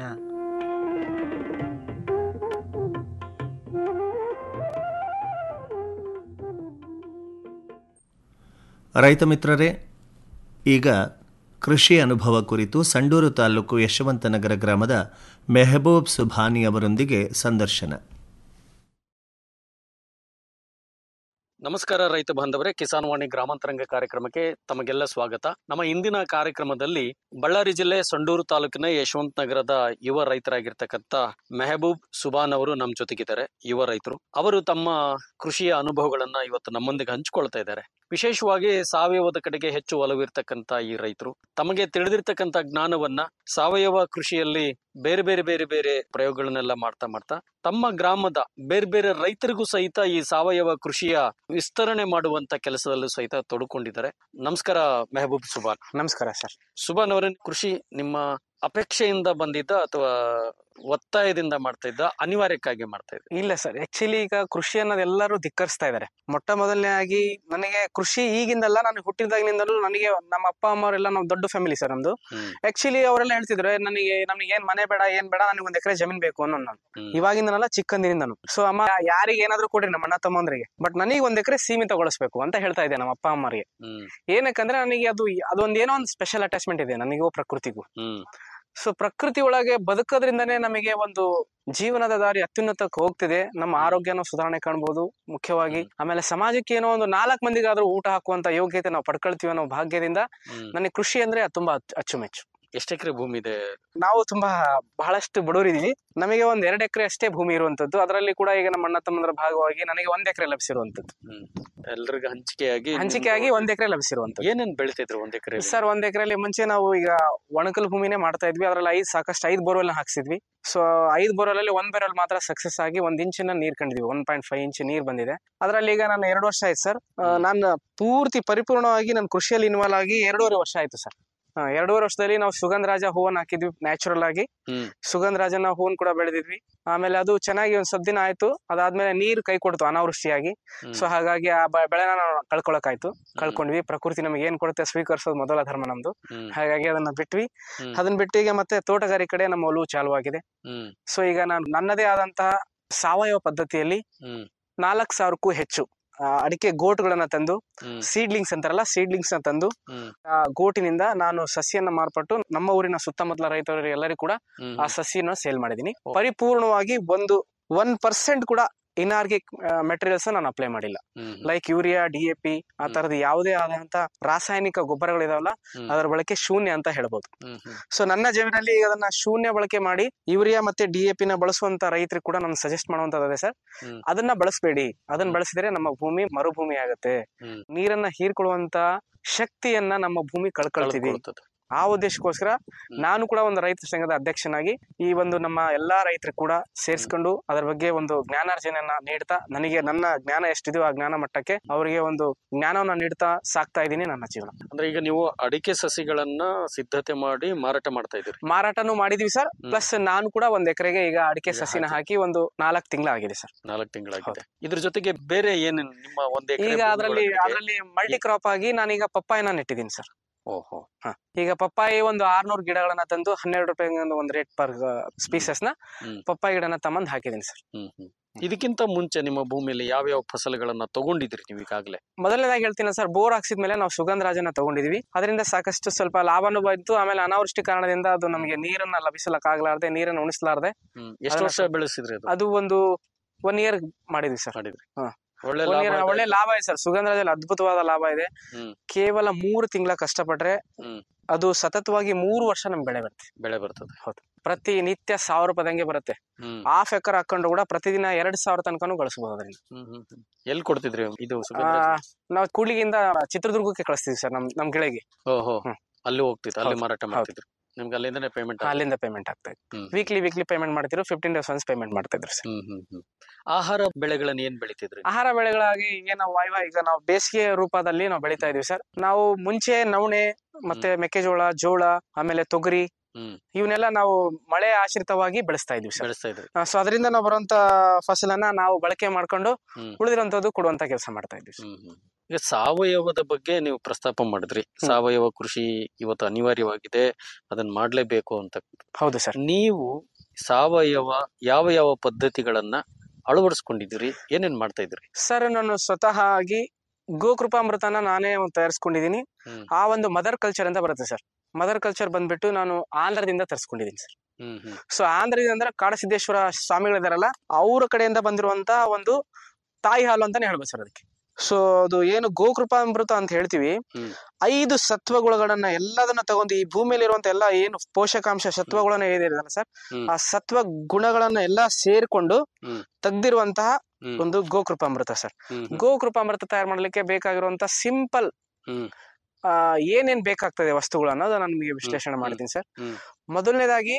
ರೈತ ಮಿತ್ರರೇ ಈಗ ಕೃಷಿ ಅನುಭವ ಕುರಿತು ಸಂಡೂರು ತಾಲೂಕು ಯಶವಂತನಗರ ಗ್ರಾಮದ ಮೆಹಬೂಬ್ ಸುಭಾನಿ ಅವರೊಂದಿಗೆ ಸಂದರ್ಶನ ನಮಸ್ಕಾರ ರೈತ ಬಾಂಧವರೇ ಕಿಸಾನ್ ವಾಣಿ ಗ್ರಾಮಾಂತರಂಗ ಕಾರ್ಯಕ್ರಮಕ್ಕೆ ತಮಗೆಲ್ಲ ಸ್ವಾಗತ ನಮ್ಮ ಇಂದಿನ ಕಾರ್ಯಕ್ರಮದಲ್ಲಿ ಬಳ್ಳಾರಿ ಜಿಲ್ಲೆ ಸಂಡೂರು ತಾಲೂಕಿನ ಯಶವಂತ ನಗರದ ಯುವ ರೈತರಾಗಿರ್ತಕ್ಕಂಥ ಮೆಹಬೂಬ್ ಸುಬಾನ್ ಅವರು ನಮ್ಮ ಜೊತೆಗಿದ್ದಾರೆ ಯುವ ರೈತರು ಅವರು ತಮ್ಮ ಕೃಷಿಯ ಅನುಭವಗಳನ್ನ ಇವತ್ತು ನಮ್ಮೊಂದಿಗೆ ಹಂಚಿಕೊಳ್ತಾ ಇದ್ದಾರೆ ವಿಶೇಷವಾಗಿ ಸಾವಯವದ ಕಡೆಗೆ ಹೆಚ್ಚು ಒಲವಿರ್ತಕ್ಕಂಥ ಈ ರೈತರು ತಮಗೆ ತಿಳಿದಿರ್ತಕ್ಕಂಥ ಜ್ಞಾನವನ್ನ ಸಾವಯವ ಕೃಷಿಯಲ್ಲಿ ಬೇರೆ ಬೇರೆ ಬೇರೆ ಬೇರೆ ಪ್ರಯೋಗಗಳನ್ನೆಲ್ಲ ಮಾಡ್ತಾ ಮಾಡ್ತಾ ತಮ್ಮ ಗ್ರಾಮದ ಬೇರೆ ಬೇರೆ ರೈತರಿಗೂ ಸಹಿತ ಈ ಸಾವಯವ ಕೃಷಿಯ ವಿಸ್ತರಣೆ ಮಾಡುವಂತ ಕೆಲಸದಲ್ಲೂ ಸಹಿತ ತೊಡಕೊಂಡಿದ್ದಾರೆ ನಮಸ್ಕಾರ ಮೆಹಬೂಬ್ ಸುಬಾನ್ ನಮಸ್ಕಾರ ಸರ್ ಸುಬಾನ್ ಅವರ ಕೃಷಿ ನಿಮ್ಮ ಅಪೇಕ್ಷೆಯಿಂದ ಬಂದಿದ್ದ ಅಥವಾ ಒತ್ತಾಯದಿಂದ ಮಾಡ್ತಾ ಇದ್ದ ಅನಿವಾರ್ಯಕ್ಕಾಗಿ ಮಾಡ್ತಾ ಇದ್ದ ಇಲ್ಲ ಸರ್ ಆಕ್ಚುಲಿ ಈಗ ಕೃಷಿ ಅನ್ನೋದು ಎಲ್ಲರೂ ಧಿಕ್ಕರಿಸ್ತಾ ಇದ್ದಾರೆ ಮೊಟ್ಟ ಮೊದಲನೇದಾಗಿ ನನಗೆ ಕೃಷಿ ಈಗಿಂದಲ್ಲ ನಾನು ಹುಟ್ಟಿದಾಗಿನಿಂದಲೂ ನನಗೆ ನಮ್ಮ ಅಪ್ಪ ಅಮ್ಮವರೆಲ್ಲ ನಾವು ದೊಡ್ಡ ಫ್ಯಾಮಿಲಿ ಸರ್ ನಮ್ದು ಆಕ್ಚುಲಿ ಅವರೆಲ್ಲ ಹೇಳ್ತಿದ್ರು "ಏ, ನನಗೆ ನಮಗೆ ಏನ್ ಮನೆ ಬೇಡ ಏನ್ ಬೇಡ ನನಗೆ ಒಂದ್ ಎಕರೆ ಜಮೀನ್ ಬೇಕು ಅನ್ನೋ ನಾನು ಇವಾಗಿಂದನಲ್ಲ ಚಿಕ್ಕಂದಿನಿಂದನು ಸೊ ಅಮ್ಮ ಯಾರಿಗೆ ಏನಾದ್ರು ಕೊಡ್ರಿ ನಮ್ಮ ಅಣ್ಣ ತಮ್ಮಂದ್ರಿಗೆ ಬಟ್ ನನಗೆ ಒಂದ್ ಎಕರೆ ಸೀಮಿತಗೊಳಿಸ್ಬೇಕು ಅಂತ ಹೇಳ್ತಾ ಇದ್ದೆ ನಮ್ಮ ಅಪ್ಪ ಅಮ್ಮರಿಗೆ ಏನಕ್ಕಂದ್ರೆ ನನಗೆ ಅದು ಅದೊಂದ್ ಏನೋ ಒಂದು ಸ್ಪೆಷಲ್ ಅಟ್ಯಾಚ್ಮೆಂಟ್ ಇದೆ ನನಗೂ ಪ್ರಕೃತಿಗೂ ಸೊ ಪ್ರಕೃತಿ ಒಳಗೆ ಬದುಕೋದ್ರಿಂದನೇ ನಮಗೆ ಒಂದು ಜೀವನದ ದಾರಿ ಅತ್ಯುನ್ನತಕ್ಕೆ ಹೋಗ್ತಿದೆ ನಮ್ಮ ಆರೋಗ್ಯನ ಸುಧಾರಣೆ ಕಾಣ್ಬೋದು ಮುಖ್ಯವಾಗಿ ಆಮೇಲೆ ಸಮಾಜಕ್ಕೆ ಏನೋ ಒಂದು ನಾಲ್ಕು ಮಂದಿಗಾದ್ರೂ ಊಟ ಹಾಕುವಂತ ಯೋಗ್ಯತೆ ನಾವು ಪಡ್ಕೊಳ್ತೀವಿ ಅನ್ನೋ ಭಾಗ್ಯದಿಂದ ನನಗೆ ಕೃಷಿ ಅಂದ್ರೆ ಅದು ತುಂಬಾ ಅಚ್ಚು- ಅಚ್ಚುಮೆಚ್ಚು ಎಷ್ಟು ಎಕರೆ ಭೂಮಿ ಇದೆ ನಾವು ತುಂಬಾ ಬಹಳಷ್ಟು ಬಡವರಿದೀವಿ ನಮಗೆ ಒಂದ್ ಎರಡ್ ಎಕರೆ ಅಷ್ಟೇ ಭೂಮಿ ಇರುವಂತದ್ದು ಅದರಲ್ಲಿ ಕೂಡ ಈಗ ನಮ್ಮ ಅಣ್ಣ ತಮ್ಮಂದ್ರ ಭಾಗವಾಗಿ ನನಗೆ ಒಂದ್ ಎಕರೆ ಲಭಿಸಿರುವಂತದ್ದು ಎಲ್ರಿಗೂ ಹಂಚಿಕೆಯಾಗಿ ಹಂಚಿಕೆಯಾಗಿ ಒಂದ್ ಎಕರೆ ಲಭಿಸಿರುವಂತದ್ದು ಏನೇನ್ ಬೆಳಿತಿದ್ರು ಒಂದ್ ಎಕರೆ ಸರ್ ಒಂದ್ ಎಕರೆಲಿ ಮುಂಚೆ ನಾವು ಈಗ ಒಣಕಲ್ ಭೂಮಿನೇ ಮಾಡ್ತಾ ಇದ್ವಿ ಅದ್ರಲ್ಲಿ ಐದ್ ಸಾಕಷ್ಟು ಐದ್ ಬೋರ್ವೆಲ್ ಹಾಕ್ಸಿದ್ವಿ ಸೊ ಐದ್ ಬೋರ್ವೆಲ್ ಅಲ್ಲಿ ಒಂದ್ ಬೋರ್ವೆಲ್ ಮಾತ್ರ ಸಕ್ಸಸ್ ಆಗಿ ಒಂದ್ ಇಂಚಿನ ನೀರ್ ಕಂಡಿದ್ವಿ ಒನ್ ಪಾಯಿಂಟ್ ಫೈವ್ ಇಂಚ್ ನೀರ್ ಬಂದಿದೆ ಅದ್ರಲ್ಲಿ ಈಗ ನಾನು ಎರಡು ವರ್ಷ ಆಯ್ತು ಸರ್ ನಾನು ಪೂರ್ತಿ ಪರಿಪೂರ್ಣವಾಗಿ ನಾನು ಕೃಷಿಯಲ್ಲಿ ಇನ್ವಾಲ್ವ್ ಆಗಿ ಎರಡೂವರೆ ವರ್ಷ ಆಯ್ತು ಸರ್ ಎರಡೂವರೆ ವರ್ಷದಲ್ಲಿ ನಾವು ಸುಗಂಧ ರಾಜ ಹೂವನ್ನ ಹಾಕಿದ್ವಿ ನ್ಯಾಚುರಲ್ ಆಗಿ ಸುಗಂಧ ರಾಜನ ಹೂವನ್ ಕೂಡ ಬೆಳೆದಿದ್ವಿ ಆಮೇಲೆ ಅದು ಚೆನ್ನಾಗಿ ಒಂದ್ ಸ್ವಲ್ಪ ದಿನ ಆಯ್ತು ಅದಾದ್ಮೇಲೆ ನೀರು ಕೈ ಕೊಡ್ತು ಅನಾವೃಷ್ಟಿಯಾಗಿ ಸೊ ಹಾಗಾಗಿ ಆ ಬ- ಬೆಳೆನ ನಾವು ಕಳ್ಕೊಳಕಾಯ್ತು ಕಳ್ಕೊಂಡ್ವಿ ಪ್ರಕೃತಿ ನಮಗೆ ಏನ್ ಕೊಡುತ್ತೆ ಸ್ವೀಕರಿಸೋದು ಮೊದಲ ಧರ್ಮ ನಮ್ದು ಹಾಗಾಗಿ ಅದನ್ನ ಬಿಟ್ವಿ ಅದನ್ನ ಬಿಟ್ಟು ಈಗ ಮತ್ತೆ ತೋಟಗಾರಿಕೆ ಕಡೆ ನಮ್ಮ ಒಲವು ಚಾಲುವಾಗಿದೆ ಹ್ಮ್ ಸೊ ಈಗ ನಾನು ನನ್ನದೇ ಆದಂತಹ ಸಾವಯವ ಪದ್ಧತಿಯಲ್ಲಿ ನಾಲ್ಕು ಸಾವಿರಕ್ಕೂ ಹೆಚ್ಚು ಆ, ಅಡಿಕೆ ಗೋಟುಗಳನ್ನ ತಂದು ಸೀಡ್ಲಿಂಗ್ಸ್ ಅಂತಾರಲ್ಲ ಸೀಡ್ಲಿಂಗ್ಸ್ ನ ತಂದು ಆ ಗೋಟಿನಿಂದ ನಾನು ಸಸಿಯನ್ನ ಮಾರ್ಪಟ್ಟು ನಮ್ಮ ಊರಿನ ಸುತ್ತಮುತ್ತಲ ರೈತರು ಎಲ್ಲರಿಗೂ ಕೂಡ ಆ ಸಸಿಯನ್ನ ಸೇಲ್ ಮಾಡಿದೀನಿ ಪರಿಪೂರ್ಣವಾಗಿ ಒಂದು ಒನ್ ಪರ್ಸೆಂಟ್ ಕೂಡ ಇನಾರ್ಗಿಕ್ ಮೆಟೀರಿಯಲ್ಸ್ ನಾನು ಅಪ್ಲೈ ಮಾಡಿಲ್ಲ like urea D A P ಆ ತರದ ಯಾವುದೇ ಆದಂತ ರಾಸಾಯನಿಕ ಗೊಬ್ಬರಗಳಿದಾವಲ್ಲ ಅದರ ಬಳಕೆ ಶೂನ್ಯ ಅಂತ ಹೇಳ್ಬೋದು ಸೊ ನನ್ನ ಜಮೀನಲ್ಲಿ ಈಗ ಅದನ್ನ ಶೂನ್ಯ ಬಳಕೆ ಮಾಡಿ ಯೂರಿಯಾ ಮತ್ತೆ ಡಿ ಎ ಪಿ ನ ಬಳಸುವಂತ ರೈತರಿಗೆ ಕೂಡ ನಾನು ಸಜೆಸ್ಟ್ ಮಾಡುವಂತದ್ದೇ ಸರ್ ಅದನ್ನ ಬಳಸಬೇಡಿ ಅದನ್ನ ಬಳಸಿದ್ರೆ ನಮ್ಮ ಭೂಮಿ ಮರುಭೂಮಿ ಆಗುತ್ತೆ ನೀರನ್ನ ಹೀರ್ಕೊಳ್ಳುವಂತ ಶಕ್ತಿಯನ್ನ ನಮ್ಮ ಭೂಮಿ ಕಳ್ಕೊಳ್ತೀವಿ ಆ ಉದ್ದೇಶಕ್ಕೋಸ್ಕರ ನಾನು ಕೂಡ ಒಂದು ರೈತ ಸಂಘದ ಅಧ್ಯಕ್ಷನಾಗಿ ಈ ಒಂದು ನಮ್ಮ ಎಲ್ಲಾ ರೈತರು ಕೂಡ ಸೇರಿಸ್ಕೊಂಡು ಅದರ ಬಗ್ಗೆ ಒಂದು ಜ್ಞಾನಾರ್ಜನೆಯನ್ನ ನೀಡ್ತಾ ನನಗೆ ನನ್ನ ಜ್ಞಾನ ಎಷ್ಟಿದೆಯೋ ಆ ಜ್ಞಾನ ಮಟ್ಟಕ್ಕೆ ಅವರಿಗೆ ಒಂದು ಜ್ಞಾನವನ್ನ ನೀಡ್ತಾ ಸಾಕ್ತಾ ಇದ್ದೀನಿ ನನ್ನ ಜೀವನ ಅಂದ್ರೆ ಈಗ ನೀವು ಅಡಿಕೆ ಸಸಿಗಳನ್ನ ಸಿದ್ಧತೆ ಮಾಡಿ ಮಾರಾಟ ಮಾಡ್ತಾ ಇದ್ದೀರಿ ಮಾರಾಟನೂ ಮಾಡಿದೀವಿ ಸರ್ ಪ್ಲಸ್ ನಾನು ಕೂಡ ಒಂದ್ ಎಕರೆಗೆ ಈಗ ಅಡಿಕೆ ಸಸಿನ ಹಾಕಿ ಒಂದು ನಾಲ್ಕು ತಿಂಗಳಾಗಿದೆ ಸರ್ ನಾಲ್ಕು ತಿಂಗಳಾಗಿದೆ ಇದ್ರ ಜೊತೆಗೆ ಬೇರೆ ಏನೇನು ನಿಮ್ಮ ಒಂದ್ ಎಕರೆ ಈಗ ಅದರಲ್ಲಿ ಅದರಲ್ಲಿ ಮಲ್ಟಿ ಕ್ರಾಪ್ ಆಗಿ ನಾನೀಗ ಪಪ್ಪಾಯನ ನೆಟ್ಟಿದ್ದೀನಿ ಸರ್ ಓಹೋ ಹ. ಈಗ ಪಪ್ಪಾಯಿ ಒಂದು ಆರ್ನೂರು ಗಿಡಗಳನ್ನ ತಂದು ಹನ್ನೆರಡು ರೂಪಾಯಿ ಒಂದು ರೇಟ್ ಪರ್ ಸ್ಪೀಸಸ್ ನ ಪಪ್ಪಾಯಿ ಗಿಡನ ತಮ್ಮಂದ್ ಹಾಕಿದೀನಿ ಸರ್ ಹ್ಮ್ ಹ್ಮ್ ಇದಕ್ಕಿಂತ ಮುಂಚೆ ನಿಮ್ಮ ಭೂಮಿಯಲ್ಲಿ ಯಾವ್ಯಾವ ಫಸಲುಗಳನ್ನ ತಗೊಂಡಿದ್ರಿ ನೀವು ಈಗಾಗಲೇ ಮೊದಲನೇದಾಗಿ ಹೇಳ್ತೀನಿ ಸರ್ ಬೋರ್ ಹಾಕ್ಸಿದ್ಮೇಲೆ ನಾವು ಸುಗಂಧ ರಾಜನ ತಗೊಂಡಿದ್ವಿ ಅದರಿಂದ ಸಾಕಷ್ಟು ಸ್ವಲ್ಪ ಲಾಭನೂ ಬಂತು ಆಮೇಲೆ ಅನಾವೃಷ್ಟಿ ಕಾರಣದಿಂದ ಅದು ನಮಗೆ ನೀರನ್ನ ಲಭಿಸಲಕ್ಕಾಗಲಾರ್ದೆ ನೀರನ್ನ ಉಣಿಸಲಾರ್ದೆ ಹ್ಮ್ ಎಷ್ಟು ಅದನ್ನ ವರ್ಷ ಸ್ವಲ್ಪ- ಬೆಳೆಸಿದ್ರಿ ಅದು ಅದು ಒಂದು ಒನ್ ಇಯರ್ ಮಾಡಿದ್ವಿ ಸರ್ ಮಾಡಿದ್ರಿ ಹ. ಒಳ್ಳೆ One ಲಾಭ year ಇದೆ. ಒಳ್ಳೆ ಲಾಭ ಇದೆ ಸರ್ ಸುಗಂಧರಾಜಲ್ಲಿ ಅದ್ಭುತವಾದ ಲಾಭ ಇದೆ ಹ್ಮ್ ಕೇವಲ ಮೂರು ತಿಂಗಳ ಕಷ್ಟಪಟ್ರೆ ಹ್ಮ್ ಅದು ಸತತವಾಗಿ ಮೂರು ವರ್ಷ ನಮ್ಗೆ ಬೆಳೆ ಬರುತ್ತೆ ಬೆಳೆ ಬರ್ತದೆ ಹೌದು ಪ್ರತಿ ನಿತ್ಯ ಸಾವಿರ ರೂಪಾಯಿದಂಗೆ ಬರುತ್ತೆ ಹ್ಮ್ ಹಾಫ್ ಎಕರ್ ಹಾಕೊಂಡು ಕೂಡ ಪ್ರತಿದಿನ ಎರಡ್ ಸಾವಿರ ತನಕನೂ ಗಳಿಸಬಹುದು ಅದರಿಂದ ಹ್ಮ್ ಹ್ಮ್ ಹ್ಮ್. ಎಲ್ಲಿ ಕೊಡ್ತಿದ್ರಿ ಇದು ಆ, ಸುಗಂಧ ನಾವು ಕೂಡ್ಲಿಗಿಂದ ಚಿತ್ರದುರ್ಗಕ್ಕೆ ಕಳಿಸ್ತೀವಿ ಸರ್ ನಮ್ ನಮ್ ಗೆಳೆಗೆ ಓಹೋ ಅಲ್ಲಿ ಹೋಗ್ತಿತ್ತು ಅಲ್ಲಿ ಹೌದು, ಮಾರಾಟ ಹೌದು. ಮಾಡ್ತಿದ್ರು ನಿಮ್ಗೆ ಅಲ್ಲಿಂದನೇ ಪೇಮೆಂಟ್ ಅಲ್ಲಿಂದ ಪೇಮೆಂಟ್ ಆಗ್ತಾ ಇತ್ತು ಹ್ಮ್. ವೀಕ್ಲಿ ವೀಕ್ಲಿ ಪೇಮೆಂಟ್ ಮಾಡ್ತಿದ್ರು ಫಿಫ್ಟೀನ್ ಡೇಸ್ ಒನ್ಸ್ ಪೇಮೆಂಟ್ ಮಾಡ್ತಾ ಇದ್ರು ಸರ್ ಹ್ಮ್ ಹ್ಮ್ ಹ್ಮ್ ಆಹಾರ ಬೆಳೆಗಳನ್ನ ಏನ್ ಬೆಳಿತಿದ್ರಿ ಆಹಾರ ಬೆಳೆಗಳಾಗಿ ಈಗ ನಾವು ವಾಯುವ ಈಗ ನಾವು ಬೇಸಿಗೆ ರೂಪದಲ್ಲಿ ನಾವು ಬೆಳಿತಾ ಇದೀವಿ ಸರ್ ನಾವು ಮುಂಚೆ ನವಣೆ ಮತ್ತೆ ಮೆಕ್ಕೆಜೋಳ ಜೋಳ ಆಮೇಲೆ ತೊಗರಿ ಹ್ಮ್ ಇವನ್ನೆಲ್ಲ ನಾವು ಮಳೆ ಆಶ್ರಿತವಾಗಿ ಬೆಳೆಸ್ತಾ ಇದೀವಿ ಸರ್ ಬೆಳೆಸ್ತಾ ಇದ್ರಿ ಸೊ ಅದರಿಂದ ನಾವು ಬರುವಂತ ಫಸಲನ್ನ ನಾವು ಬಳಕೆ ಮಾಡ್ಕೊಂಡು ಹ್ಮ್. ಉಳಿದಿರುವಂತದ್ದು ಕೊಡುವಂತ ಕೆಲಸ ಮಾಡ್ತಾ ಇದ್ದೀವಿ ಸರ್. ಹ್ಮ್ ಹ್ಮ್ ಈಗ ಸಾವಯವದ ಬಗ್ಗೆ ನೀವು ಪ್ರಸ್ತಾಪ ಮಾಡಿದ್ರಿ ಸಾವಯವ ಕೃಷಿ ಇವತ್ತು ಅನಿವಾರ್ಯವಾಗಿದೆ ಅದನ್ನ ಮಾಡ್ಲೇಬೇಕು ಅಂತ ಹೌದು ಸರ್ ನೀವು ಸಾವಯವ ಯಾವ ಯಾವ ಪದ್ಧತಿಗಳನ್ನ ಅಳವಡಿಸ್ಕೊಂಡಿದ್ದೀರಿ ಏನೇನ್ ಮಾಡ್ತಾ ಇದ್ರಿ ಸರ್ ನಾನು ಸ್ವತಃ ಆಗಿ ಗೋಕೃಪಾಮೃತನ ನಾನೇ ಒಂದು ತಯಾರಿಸ್ಕೊಂಡಿದ್ದೀನಿ ಹ್ಮ್. ಆ ಒಂದು ಮದರ್ ಕಲ್ಚರ್ ಅಂತ ಬರುತ್ತೆ ಸರ್ ಮದರ್ ಕಲ್ಚರ್ ಬಂದ್ಬಿಟ್ಟು ನಾನು ಆಂಧ್ರದಿಂದ ತರಿಸ್ಕೊಂಡಿದ್ದೀನಿ ಸರ್ ಹ್ಮ್ ಹ್ಮ್ ಸೊ ಆಂಧ್ರದಿಂದ ಅಂದ್ರೆ ಕಾಡಸಿದ್ದೇಶ್ವರ ಸ್ವಾಮಿಗಳಿದಾರಲ್ಲ ಅವರ ಕಡೆಯಿಂದ ಬಂದಿರುವಂತ ಒಂದು ತಾಯಿ ಹಾಲು ಅಂತಾನೆ ಹೇಳ್ಬೋದು ಸರ್ ಅದಕ್ಕೆ ಸೊ ಅದು ಏನು ಗೋಕೃಪಾಮೃತ ಅಂತ ಹೇಳ್ತೀವಿ ಹ್ಮ್. ಐದು ಸತ್ವಗುಣಗಳನ್ನ ಎಲ್ಲದನ್ನ ತಗೊಂಡು ಈ ಭೂಮಿಯಲ್ಲಿ ಇರುವಂತ ಎಲ್ಲ ಏನು ಪೋಷಕಾಂಶ ಸತ್ವಗಳನ್ನ ಏನಿರಲ್ಲ ಸರ್ ಹ್ಮ್. ಆ ಸತ್ವ ಗುಣಗಳನ್ನ ಎಲ್ಲ ಸೇರ್ಕೊಂಡು ಹ್ಮ್. ತೆಗ್ದಿರುವಂತಹ ಹ್ಮ್. ಒಂದು ಗೋಕೃಪಾಮೃತ ಸರ್ ಹ್ಮ್ ಹ್ಮ್ ಗೋಕೃಪಾಮೃತ ತಯಾರು ಮಾಡ್ಲಿಕ್ಕೆ ಬೇಕಾಗಿರುವಂತ ಸಿಂಪಲ್ ಹ್ಮ್ ಆ ಏನೇನ್ ಬೇಕಾಗ್ತದೆ ವಸ್ತುಗಳು ಅನ್ನೋದು ನಾನು ನಿಮಗೆ ವಿಶ್ಲೇಷಣೆ ಮಾಡ್ತೀನಿ ಸರ್ ಹ್ಮ್ ಮೊದಲನೇದಾಗಿ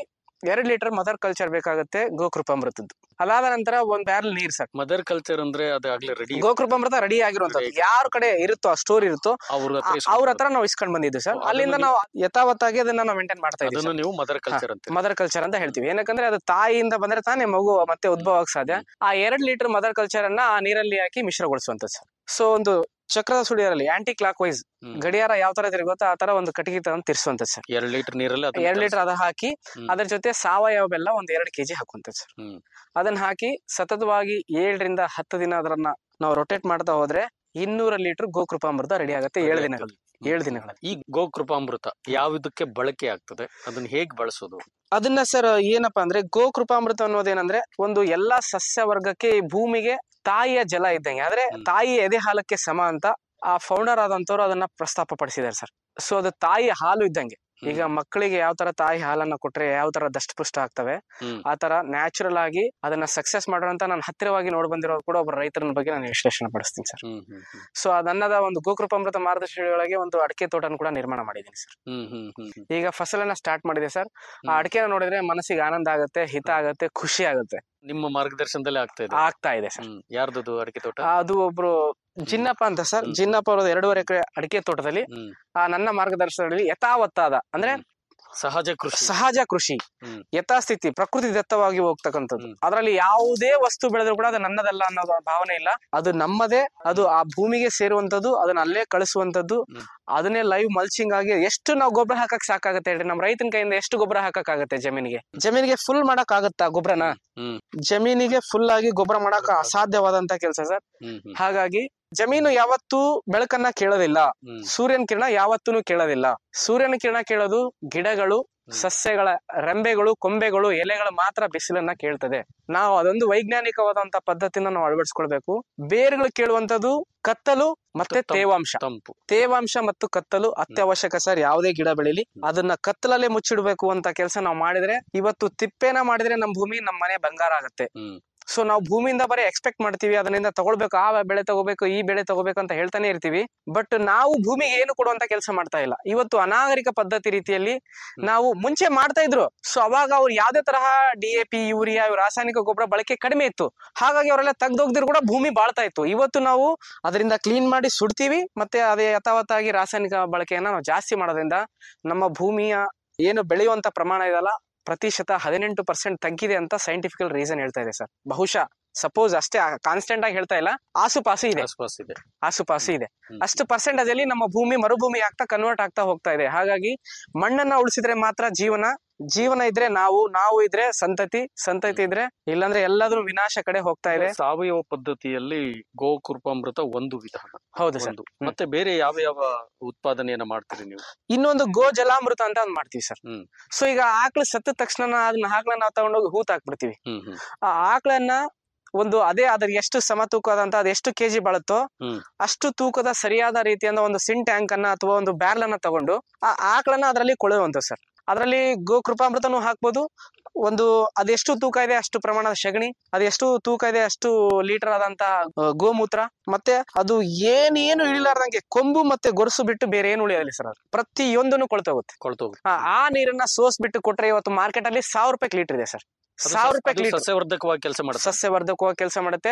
ಎರಡ್ ಲೀಟರ್ ಮದರ್ ಕಲ್ಚರ್ ಬೇಕಾಗುತ್ತೆ ಗೋಕೃಪಾಮೃತದ್ದು ಅದಾದ ನಂತರ ಒಂದ್ ಬ್ಯಾರಲ್ ನೀರ್ ಸರ್ ಮದರ್ ಕಲ್ಚರ್ ಅಂದ್ರೆ ಅದು ಆಗ್ಲೇ ರೆಡಿ ಗೋಕೃಪಾಮೃತ ರೆಡಿ ಆಗಿರುವಂತದ್ದು ಯಾರ ಕಡೆ ಇರುತ್ತೋ ಆ ಸ್ಟೋರ್ ಇರುತ್ತೋ ಅವ್ರ ಹತ್ರ ಆ- ಅವ್ರ ಹತ್ರ ನಾವು ಇಸ್ಕೊಂಡ್ ಬಂದಿದ್ವಿ ಸರ್ ಅದನ್ನ ಅಲ್ಲಿಂದ ನಾವು ಯಥಾವತ್ತಾಗಿ ಅದನ್ನ ನಾವು ಮೇಂಟೈನ್ ಮಾಡ್ತಾ ಅದನ್ನ ಇದ್ದೀವಿ ನೀವು ಮದರ್ ಕಲ್ಚರ್ ಅಂತ ಮದರ್ ಕಲ್ಚರ್ ಅಂತ ಹೇಳ್ತೀವಿ ಏನಕ್ಕಂದ್ರೆ ಅದು ತಾಯಿಯಿಂದ ಬಂದ್ರೆ ತಾನೇ ಮಗು ಮತ್ತೆ ಉದ್ಭವ ಆಗಕ್ ಸಾಧ್ಯ ಆ ಎರಡ್ ಲೀಟರ್ ಮದರ್ ಕಲ್ಚರ್ ಅನ್ನ ಆ ನೀರಲ್ಲಿ ಹಾಕಿ ಮಿಶ್ರಗೊಳಿಸುವಂತದ್ದು ಸರ್ ಸೊ ಒಂದು ಚಕ್ರದ ಸುಳಿಯರಲ್ಲಿ ಆಂಟಿ ಕ್ಲಾಕ್ ವೈಸ್ ಗಡಿಯಾರ ಯಾವ ತರ ತಿರುಗುತ್ತೋ ಆ ತರ ಒಂದು ಕಟ್ಟಿಗೆ ತರ ತಿರ್ಸುವಂತದ್ದು ಸರ್ ಎರಡ್ ಲೀಟರ್ ನೀರಲ್ಲಿ ಅದನ್ನ ಎರಡ್ ಲೀಟರ್ ಅದ ಹಾಕಿ ಹ್ಮ್. ಅದ್ರ ಜೊತೆ ಸಾವಯವ ಬೆಲ್ಲ ಒಂದ್ ಎರಡ್ ಕೆಜಿ ಹಾಕುವಂತದ್ದು ಸರ್ ಹ್ಮ್. ಅದನ್ನ ಹಾಕಿ ಸತತವಾಗಿ ಏಳರಿಂದ ಹತ್ತು ದಿನ ಅದನ್ನ ನಾವು ರೊಟೇಟ್ ಮಾಡ್ತಾ ಹೋದ್ರೆ ಇನ್ನೂರ ಲೀಟರ್ ಗೋಕೃಪಾಮೃತ ರೆಡಿ ಆಗುತ್ತೆ ಏಳು ದಿನಗಳು ಏಳು ದಿನಗಳಲ್ಲಿ ಈ ಗೋಕೃಪಾಮೃತ ಯಾವ್ದಕ್ಕೆ ಬಳಕೆ ಆಗ್ತದೆ ಅದನ್ನ ಹೇಗ್ ಬಳಸೋದು ಅದನ್ನ ಸರ್ ಏನಪ್ಪಾ ಅಂದ್ರೆ ಗೋಕೃಪಾಮೃತ ಅನ್ನೋದೇನಂದ್ರೆ ಒಂದು ಎಲ್ಲಾ ಸಸ್ಯ ವರ್ಗಕ್ಕೆ ಈ ಭೂಮಿಗೆ ತಾಯಿಯ ಜಲ ಇದ್ದಂಗೆ ಆದ್ರೆ ತಾಯಿಯ ಎದೆ ಹಾಲಕ್ಕೆ ಸಮ ಅಂತ ಆ ಫೌಂಡರ್ ಆದಂತವ್ರು ಅದನ್ನ ಪ್ರಸ್ತಾಪ ಪಡಿಸಿದ್ದಾರೆ ಸರ್ ಸೊ ಅದು ತಾಯಿಯ ಹಾಲು ಇದ್ದಂಗೆ ಈಗ ಮಕ್ಕಳಿಗೆ ಯಾವ ತರ ತಾಯಿ ಹಾಲನ್ನ ಕೊಟ್ರೆ ಯಾವ ತರ ದಷ್ಟಪುಷ್ಟ ಆಗ್ತವೆ ಹ್ಮ್. ಆ ತರ ನ್ಯಾಚುರಲ್ ಆಗಿ ಅದನ್ನ ಸಕ್ಸಸ್ ಮಾಡೋಂತ ನಾನು ಹತ್ತಿರವಾಗಿ ನೋಡಿ ಬಂದಿರೋ ಕೂಡ ಒಬ್ಬ ರೈತರ ಬಗ್ಗೆ ನಾನು ವಿಶ್ಲೇಷಣೆ ಪಡಿಸ್ತೀನಿ ಸರ್ ಹ್ಮ್ ಹ್ಮ್ ಹ್ಮ್ ಸೊ ಅದನ್ನದ ಒಂದು ಗೋಕೃಪಾಮೃತ ಮಾರ್ಗದರ್ಶಿಯೊಳಗೆ ಒಂದು ಅಡಿಕೆ ತೋಟನ ಕೂಡ ನಿರ್ಮಾಣ ಮಾಡಿದ್ದೀನಿ ಸರ್ ಹ್ಮ್ ಹ್ಮ್ ಹ್ಮ್ ಹ್ಮ್ ಈಗ ಫಸಲನ್ನ ಸ್ಟಾರ್ಟ್ ಮಾಡಿದೆ ಸರ್ ಆ ಅಡಿಕೆನ ನೋಡಿದ್ರೆ ಮನಸ್ಸಿಗೆ ಆನಂದ ಆಗುತ್ತೆ ಹಿತ ಆಗುತ್ತೆ ಖುಷಿ ಆಗುತ್ತೆ ನಿಮ್ಮ ಮಾರ್ಗದರ್ಶನದಲ್ಲೇ ಆಗ್ತಾ ಇದೆ ಆಗ್ತಾ ಇದೆ ಸರ್ ಹ್ಮ್ ಯಾರ್ದದು ಅಡಿಕೆ ತೋಟ ಅದು ಒಬ್ರು ಜಿನ್ನಪ್ಪ ಅಂತ ಸರ್ ಜಿನ್ನಪ್ಪ ಅವರದ ಎರಡೂವರೆ ಎಕರೆ ಅಡಿಕೆ ತೋಟದಲ್ಲಿ ಹ್ಮ್. ಆ ನನ್ನ ಮಾರ್ಗದರ್ಶನದಲ್ಲಿ ಯಥಾವತ್ತಾದ ಅಂದ್ರೆ ಸಹಜ ಕೃಷಿ ಸಹಜ ಕೃಷಿ ಹ್ಮ್. ಯಥಾಸ್ಥಿತಿ ಪ್ರಕೃತಿ ದತ್ತವಾಗಿ ಹೋಗ್ತಕ್ಕಂಥದ್ದು ಅದರಲ್ಲಿ ಯಾವುದೇ ವಸ್ತು ಬೆಳೆದ್ರು ಕೂಡ ಅದು ನನ್ನದಲ್ಲ ಅನ್ನೋದು ಭಾವನೆ ಇಲ್ಲ ಅದು ನಮ್ಮದೇ ಅದು ಆ ಭೂಮಿಗೆ ಸೇರುವಂತದ್ದು ಅದನ್ನ ಅಲ್ಲೇ ಕಳಿಸುವಂತದ್ದು ಅದನ್ನೇ ಲೈವ್ ಮಲ್ಚಿಂಗ್ ಆಗಿ ಎಷ್ಟು ನಾವು ಗೊಬ್ಬರ ಹಾಕಕ್ ಸಾಕಾಗತ್ತೆ ಹೇಳ್ರಿ ನಮ್ಮ ರೈತನ ಕೈಯಿಂದ ಎಷ್ಟು ಗೊಬ್ಬರ ಹಾಕಕ್ ಆಗತ್ತೆ ಜಮೀನಿಗೆ ಜಮೀನಿಗೆ ಫುಲ್ ಮಾಡಕ್ ಆಗತ್ತಾ ಗೊಬ್ಬರನ ಹ್ಮ್ ಜಮೀನಿಗೆ ಫುಲ್ ಆಗಿ ಗೊಬ್ಬರ ಮಾಡಕ್ ಅಸಾಧ್ಯವಾದಂತ ಕೆಲಸ ಸರ್ ಹ್ಮ್ ಹ್ಮ್ ಹಾಗಾಗಿ ಜಮೀನು ಯಾವತ್ತೂ ಬೆಳಕನ್ನ ಕೇಳೋದಿಲ್ಲ ಹ್ಮ್. ಸೂರ್ಯನ ಕಿರಣ ಯಾವತ್ತೂ ಕೇಳೋದಿಲ್ಲ ಸೂರ್ಯನ ಕಿರಣ ಕೇಳೋದು ಗಿಡಗಳು ಸಸ್ಯಗಳ ರೆಂಬೆಗಳು ಕೊಂಬೆಗಳು ಎಲೆಗಳು ಮಾತ್ರ ಬಿಸಿಲನ್ನ ಕೇಳ್ತದೆ ನಾವು ಅದೊಂದು ವೈಜ್ಞಾನಿಕವಾದಂತ ಪದ್ಧತಿನ ನಾವು ಅಳವಡಿಸ್ಕೊಳ್ಬೇಕು ಬೇರುಗಳು ಕೇಳುವಂತದ್ದು ಕತ್ತಲು ಮತ್ತೆ ತೇವಾಂಶ ತಂಪು ತೇವಾಂಶ ಮತ್ತು ಕತ್ತಲು ಅತ್ಯವಶ್ಯಕ ಸರ್ ಯಾವುದೇ ಗಿಡ ಬೆಳಿಲಿ ಅದನ್ನ ಕತ್ತಲಲ್ಲೇ ಮುಚ್ಚಿಡ್ಬೇಕು ಅಂತ ಕೆಲಸ ನಾವು ಮಾಡಿದ್ರೆ ಇವತ್ತು ತಿಪ್ಪೇನ ಮಾಡಿದ್ರೆ ನಮ್ ಭೂಮಿ ನಮ್ ಮನೆ ಬಂಗಾರ ಆಗತ್ತೆ ಹ್ಮ್ ಸೊ ನಾವು ಭೂಮಿಯಿಂದ ಬರೀ ಎಕ್ಸ್ಪೆಕ್ಟ್ ಮಾಡ್ತೀವಿ ಅದರಿಂದ ತಗೊಳ್ಬೇಕು ಆ ಬೆಳೆ ತಗೋಬೇಕು ಈ ಬೆಳೆ ತಗೋಬೇಕು ಅಂತ ಹೇಳ್ತಾನೆ ಇರ್ತೀವಿ ಬಟ್ ನಾವು ಭೂಮಿಗೆ ಏನು ಕೊಡುವಂತ ಕೆಲಸ ಮಾಡ್ತಾ ಇಲ್ಲ ಇವತ್ತು ಅನಾಗರಿಕ ಪದ್ಧತಿ ರೀತಿಯಲ್ಲಿ ನಾವು ಮುಂಚೆ ಮಾಡ್ತಾ ಇದ್ರು ಸೊ ಅವಾಗ ಅವ್ರು ಯಾವ್ದೇ ತರಹ ಡಿ ಎ ಪಿ ಯೂರಿಯಾ ಇವ್ ರಾಸಾಯನಿಕ ಗೊಬ್ಬರ ಬಳಕೆ ಕಡಿಮೆ ಇತ್ತು ಹಾಗಾಗಿ ಅವರೆಲ್ಲ ತೆಗ್ದೋಗ್ದಿರು ಕೂಡ ಭೂಮಿ ಬಾಳ್ತಾ ಇತ್ತು ಇವತ್ತು ನಾವು ಅದರಿಂದ ಕ್ಲೀನ್ ಮಾಡಿ ಸುಡ್ತೀವಿ ಮತ್ತೆ ಅದೇ ಯಥಾವತ್ತಾಗಿ ರಾಸಾಯನಿಕ ಬಳಕೆಯನ್ನ ನಾವು ಜಾಸ್ತಿ ಮಾಡೋದ್ರಿಂದ ನಮ್ಮ ಭೂಮಿಯ ಏನು ಬೆಳೆಯುವಂತ ಪ್ರಮಾಣ ಇದಲ್ಲ ಪ್ರತಿಶತ ಹದಿನೆಂಟು ಪರ್ಸೆಂಟ್ ತಗ್ಗಿದೆ ಅಂತ ಸೈಂಟಿಫಿಕಲ್ ರೀಸನ್ ಹೇಳ್ತಾ ಇದೆ ಸರ್ ಬಹುಶಃ ಸಪೋಸ್ ಅಷ್ಟೇ ಕಾನ್ಸ್ಟೆಂಟ್ ಆಗಿ ಹೇಳ್ತಾ ಇಲ್ಲ ಆಸುಪಾಸು ಇದೆ ಆಸ್ಪಾಸ್ ಇದೆ ಆಸುಪಾಸು ಇದೆ ಅಷ್ಟು ಪರ್ಸೆಂಟೇಜ್ ಅಲ್ಲಿ ನಮ್ಮ ಭೂಮಿ ಮರುಭೂಮಿ ಆಗ್ತಾ ಕನ್ವರ್ಟ್ ಆಗ್ತಾ ಹೋಗ್ತಾ ಇದೆ ಹಾಗಾಗಿ ಮಣ್ಣನ್ನ ಉಳಿಸಿದ್ರೆ ಮಾತ್ರ ಜೀವನ ಜೀವನ ಇದ್ರೆ ನಾವು ನಾವು ಇದ್ರೆ ಸಂತತಿ ಸಂತತಿ ಇದ್ರೆ ಇಲ್ಲಾಂದ್ರೆ ಎಲ್ಲಾದ್ರೂ ವಿನಾಶ ಕಡೆ ಹೋಗ್ತಾ ಇದೆ ಸಾವಯವ ಪದ್ಧತಿಯಲ್ಲಿ ಗೋಕೃಪಾಮೃತ ಒಂದು ವಿಧಾನ ಹೌದು ಸರ್ ಒಂದು ಮತ್ತೆ ಬೇರೆ ಯಾವ ಯಾವ ಉತ್ಪಾದನೆಯನ್ನ ಮಾಡ್ತೀರಿ ನೀವು ಇನ್ನೊಂದು ಗೋ ಜಲಾಮೃತ ಅಂತ ಒಂದ್ ಮಾಡ್ತೀವಿ ಸರ್ ಹ್ಮ್ ಸೊ ಈಗ ಆಕಳು ಸತ್ತ ತಕ್ಷಣ ಅದನ್ನ ಆಕಳನ್ನ ನಾವು ತಗೊಂಡೋಗಿ ಹೂತ್ ಹಾಕ್ಬಿಡ್ತೀವಿ ಹ್ಮ್ ಹ್ಮ್ ಆ ಆಕಳನ್ನ ಒಂದು ಅದೇ ಅದ್ರ ಎಷ್ಟು ಸಮ ತೂಕದಂತ ಅದ್ ಎಷ್ಟು ಕೆಜಿ ಬಾಳುತ್ತೋ ಹ್ಮ್ ಅಷ್ಟು ತೂಕದ ಸರಿಯಾದ ರೀತಿಯಿಂದ ಒಂದು ಸಿನ್ ಟ್ಯಾಂಕ್ ಅನ್ನ ಅಥವಾ ಒಂದು ಬ್ಯಾರ್ಲ್ ಅನ್ನ ತಗೊಂಡು ಆ ಆಕಳನ್ನ ಅದರಲ್ಲಿ ಕೊಳೆಯುವಂತ ಸರ್ ಅದರಲ್ಲಿ ಗೋ ಕೃಪಾಮೃತನೂ ಹಾಕ್ಬೋದು ಒಂದು ಅದೆಷ್ಟು ತೂಕ ಇದೆ ಅಷ್ಟು ಪ್ರಮಾಣದ ಸಗಣಿ ಅದೆಷ್ಟು ತೂಕ ಇದೆ ಅಷ್ಟು ಲೀಟರ್ ಆದಂತ ಆ, ಗೋಮೂತ್ರ ಮತ್ತೆ ಅದು ಏನ್ ಏನು ಇಳಿಲಾರ್ದಂಗೆ ಕೊಂಬು ಮತ್ತೆ ಗೊರಸು ಬಿಟ್ಟು ಬೇರೆ ಏನು ಉಳಿಯೋದಿಲ್ಲ ಸರ್ ಅದು ಪ್ರತಿಯೊಂದನ್ನು ಕೊಳ್ತೋಗುತ್ತೆ ಕೊಳ್ತೋಗುತ್ತೆ ಆ, ಆ ನೀರನ್ನ ಸೋಸ್ ಬಿಟ್ಟು ಕೊಟ್ರೆ ಇವತ್ತು ಮಾರ್ಕೆಟ್ ಅಲ್ಲಿ ಸಾವಿರ ರೂಪಾಯಿ ಲೀಟರ್ ಇದೆ ಸರ್ ಅದು ಸಾವಿರ ಸಸ್- ರೂಪಾಯಿ ಅದು ಲೀಟರ್ ಸಸ್ಯವರ್ಧಕವಾಗಿ ಕೆಲಸ ಮಾಡುತ್ತೆ ಸಸ್ಯವರ್ಧಕವಾಗಿ ಕೆಲಸ ಮಾಡುತ್ತೆ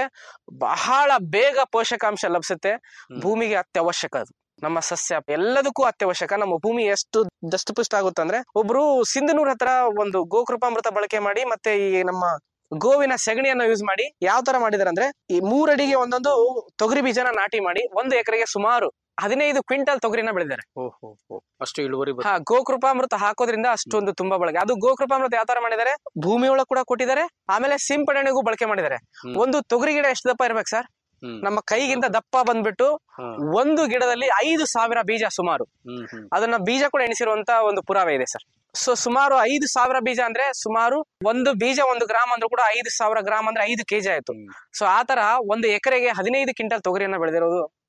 ಬಹಳ ಬೇಗ ಪೋಷಕಾಂಶ ಲಭಿಸುತ್ತೆ ಭೂಮಿಗೆ ಅತ್ಯವಶ್ಯಕ ಅದು ನಮ್ಮ ಸಸ್ಯ ಎಲ್ಲದಕ್ಕೂ ಅತ್ಯವಶ್ಯಕ ನಮ್ಮ ಭೂಮಿ ಎಷ್ಟು ದಷ್ಟಪುಷ್ಟ ಆಗುತ್ತೆ ಅಂದ್ರೆ ಒಬ್ರು ಸಿಂಧನೂರ್ ಹತ್ರ ಒಂದು ಗೋಕೃಪಾಮೃತ ಬಳಕೆ ಮಾಡಿ ಮತ್ತೆ ಈ ನಮ್ಮ ಗೋವಿನ ಸೆಗಣಿಯನ್ನ ಯೂಸ್ ಮಾಡಿ ಯಾವ ತರ ಮಾಡಿದಾರೆ ಅಂದ್ರೆ ಈ ಮೂರಡಿಗೆ ಒಂದೊಂದು ತೊಗರಿ ಬೀಜನ ನಾಟಿ ಮಾಡಿ ಒಂದು ಎಕರೆಗೆ ಸುಮಾರು ಹದಿನೈದು ಕ್ವಿಂಟಲ್ ತೊಗರಿನ ಬೆಳೆದಾರೆ ಓಹೋ ಅಷ್ಟು ಇಳುವರಿ ಬರುತ್ತೆ. ಹಾ ಗೋಕೃಪಾಮೃತ ಹಾಕೋದ್ರಿಂದ ಅಷ್ಟೊಂದು ತುಂಬಾ ಬಳಕೆ ಅದು ಗೋಕೃಪಾಮೃತ ಯಾವ ತರ ಮಾಡಿದ್ದಾರೆ ಭೂಮಿ ಒಳಗ್ ಕೂಡ ಕೊಟ್ಟಿದ್ದಾರೆ ಆಮೇಲೆ ಸಿಂಪಡಣೆಗೂ ಬಳಕೆ ಮಾಡಿದ್ದಾರೆ ಹ್ಮ್. ಒಂದು ತೊಗರಿ ಗಿಡ ಎಷ್ಟು ದಪ್ಪ ಇರ್ಬೇಕು ಸರ್ ಹ್ಮ್. ನಮ್ಮ ಕೈಗಿಂತ ದಪ್ಪ ಬಂದ್ಬಿಟ್ಟು ಹಾ. ಒಂದು ಗಿಡದಲ್ಲಿ ಐದು ಸಾವಿರ ಬೀಜ ಸುಮಾರು ಹ್ಮ್ ಹ್ಮ್ ಅದನ್ನ ಬೀಜ ಕೂಡ ಎಣಿಸಿರುವಂತ ಒಂದು ಪುರಾವೆ ಇದೆ ಸರ್ ಸೊ ಸುಮಾರು ಐದು ಸಾವಿರ ಬೀಜ ಅಂದ್ರೆ ಸುಮಾರು ಒಂದು ಬೀಜ ಒಂದು ಗ್ರಾಮ್ ಅಂದ್ರೂ ಕೂಡ ಐದು ಸಾವಿರ ಗ್ರಾಮ್ ಅಂದ್ರೆ ಐದು ಕೆಜಿ ಆಯ್ತು ಸೊ ಆ ತರ ಒಂದು ಎಕರೆಗೆ ಹದಿನೈದು ಕ್ವಿಂಟಲ್ ತೊಗರಿಯನ್ನ ಬೆಳೆದಿರೋದು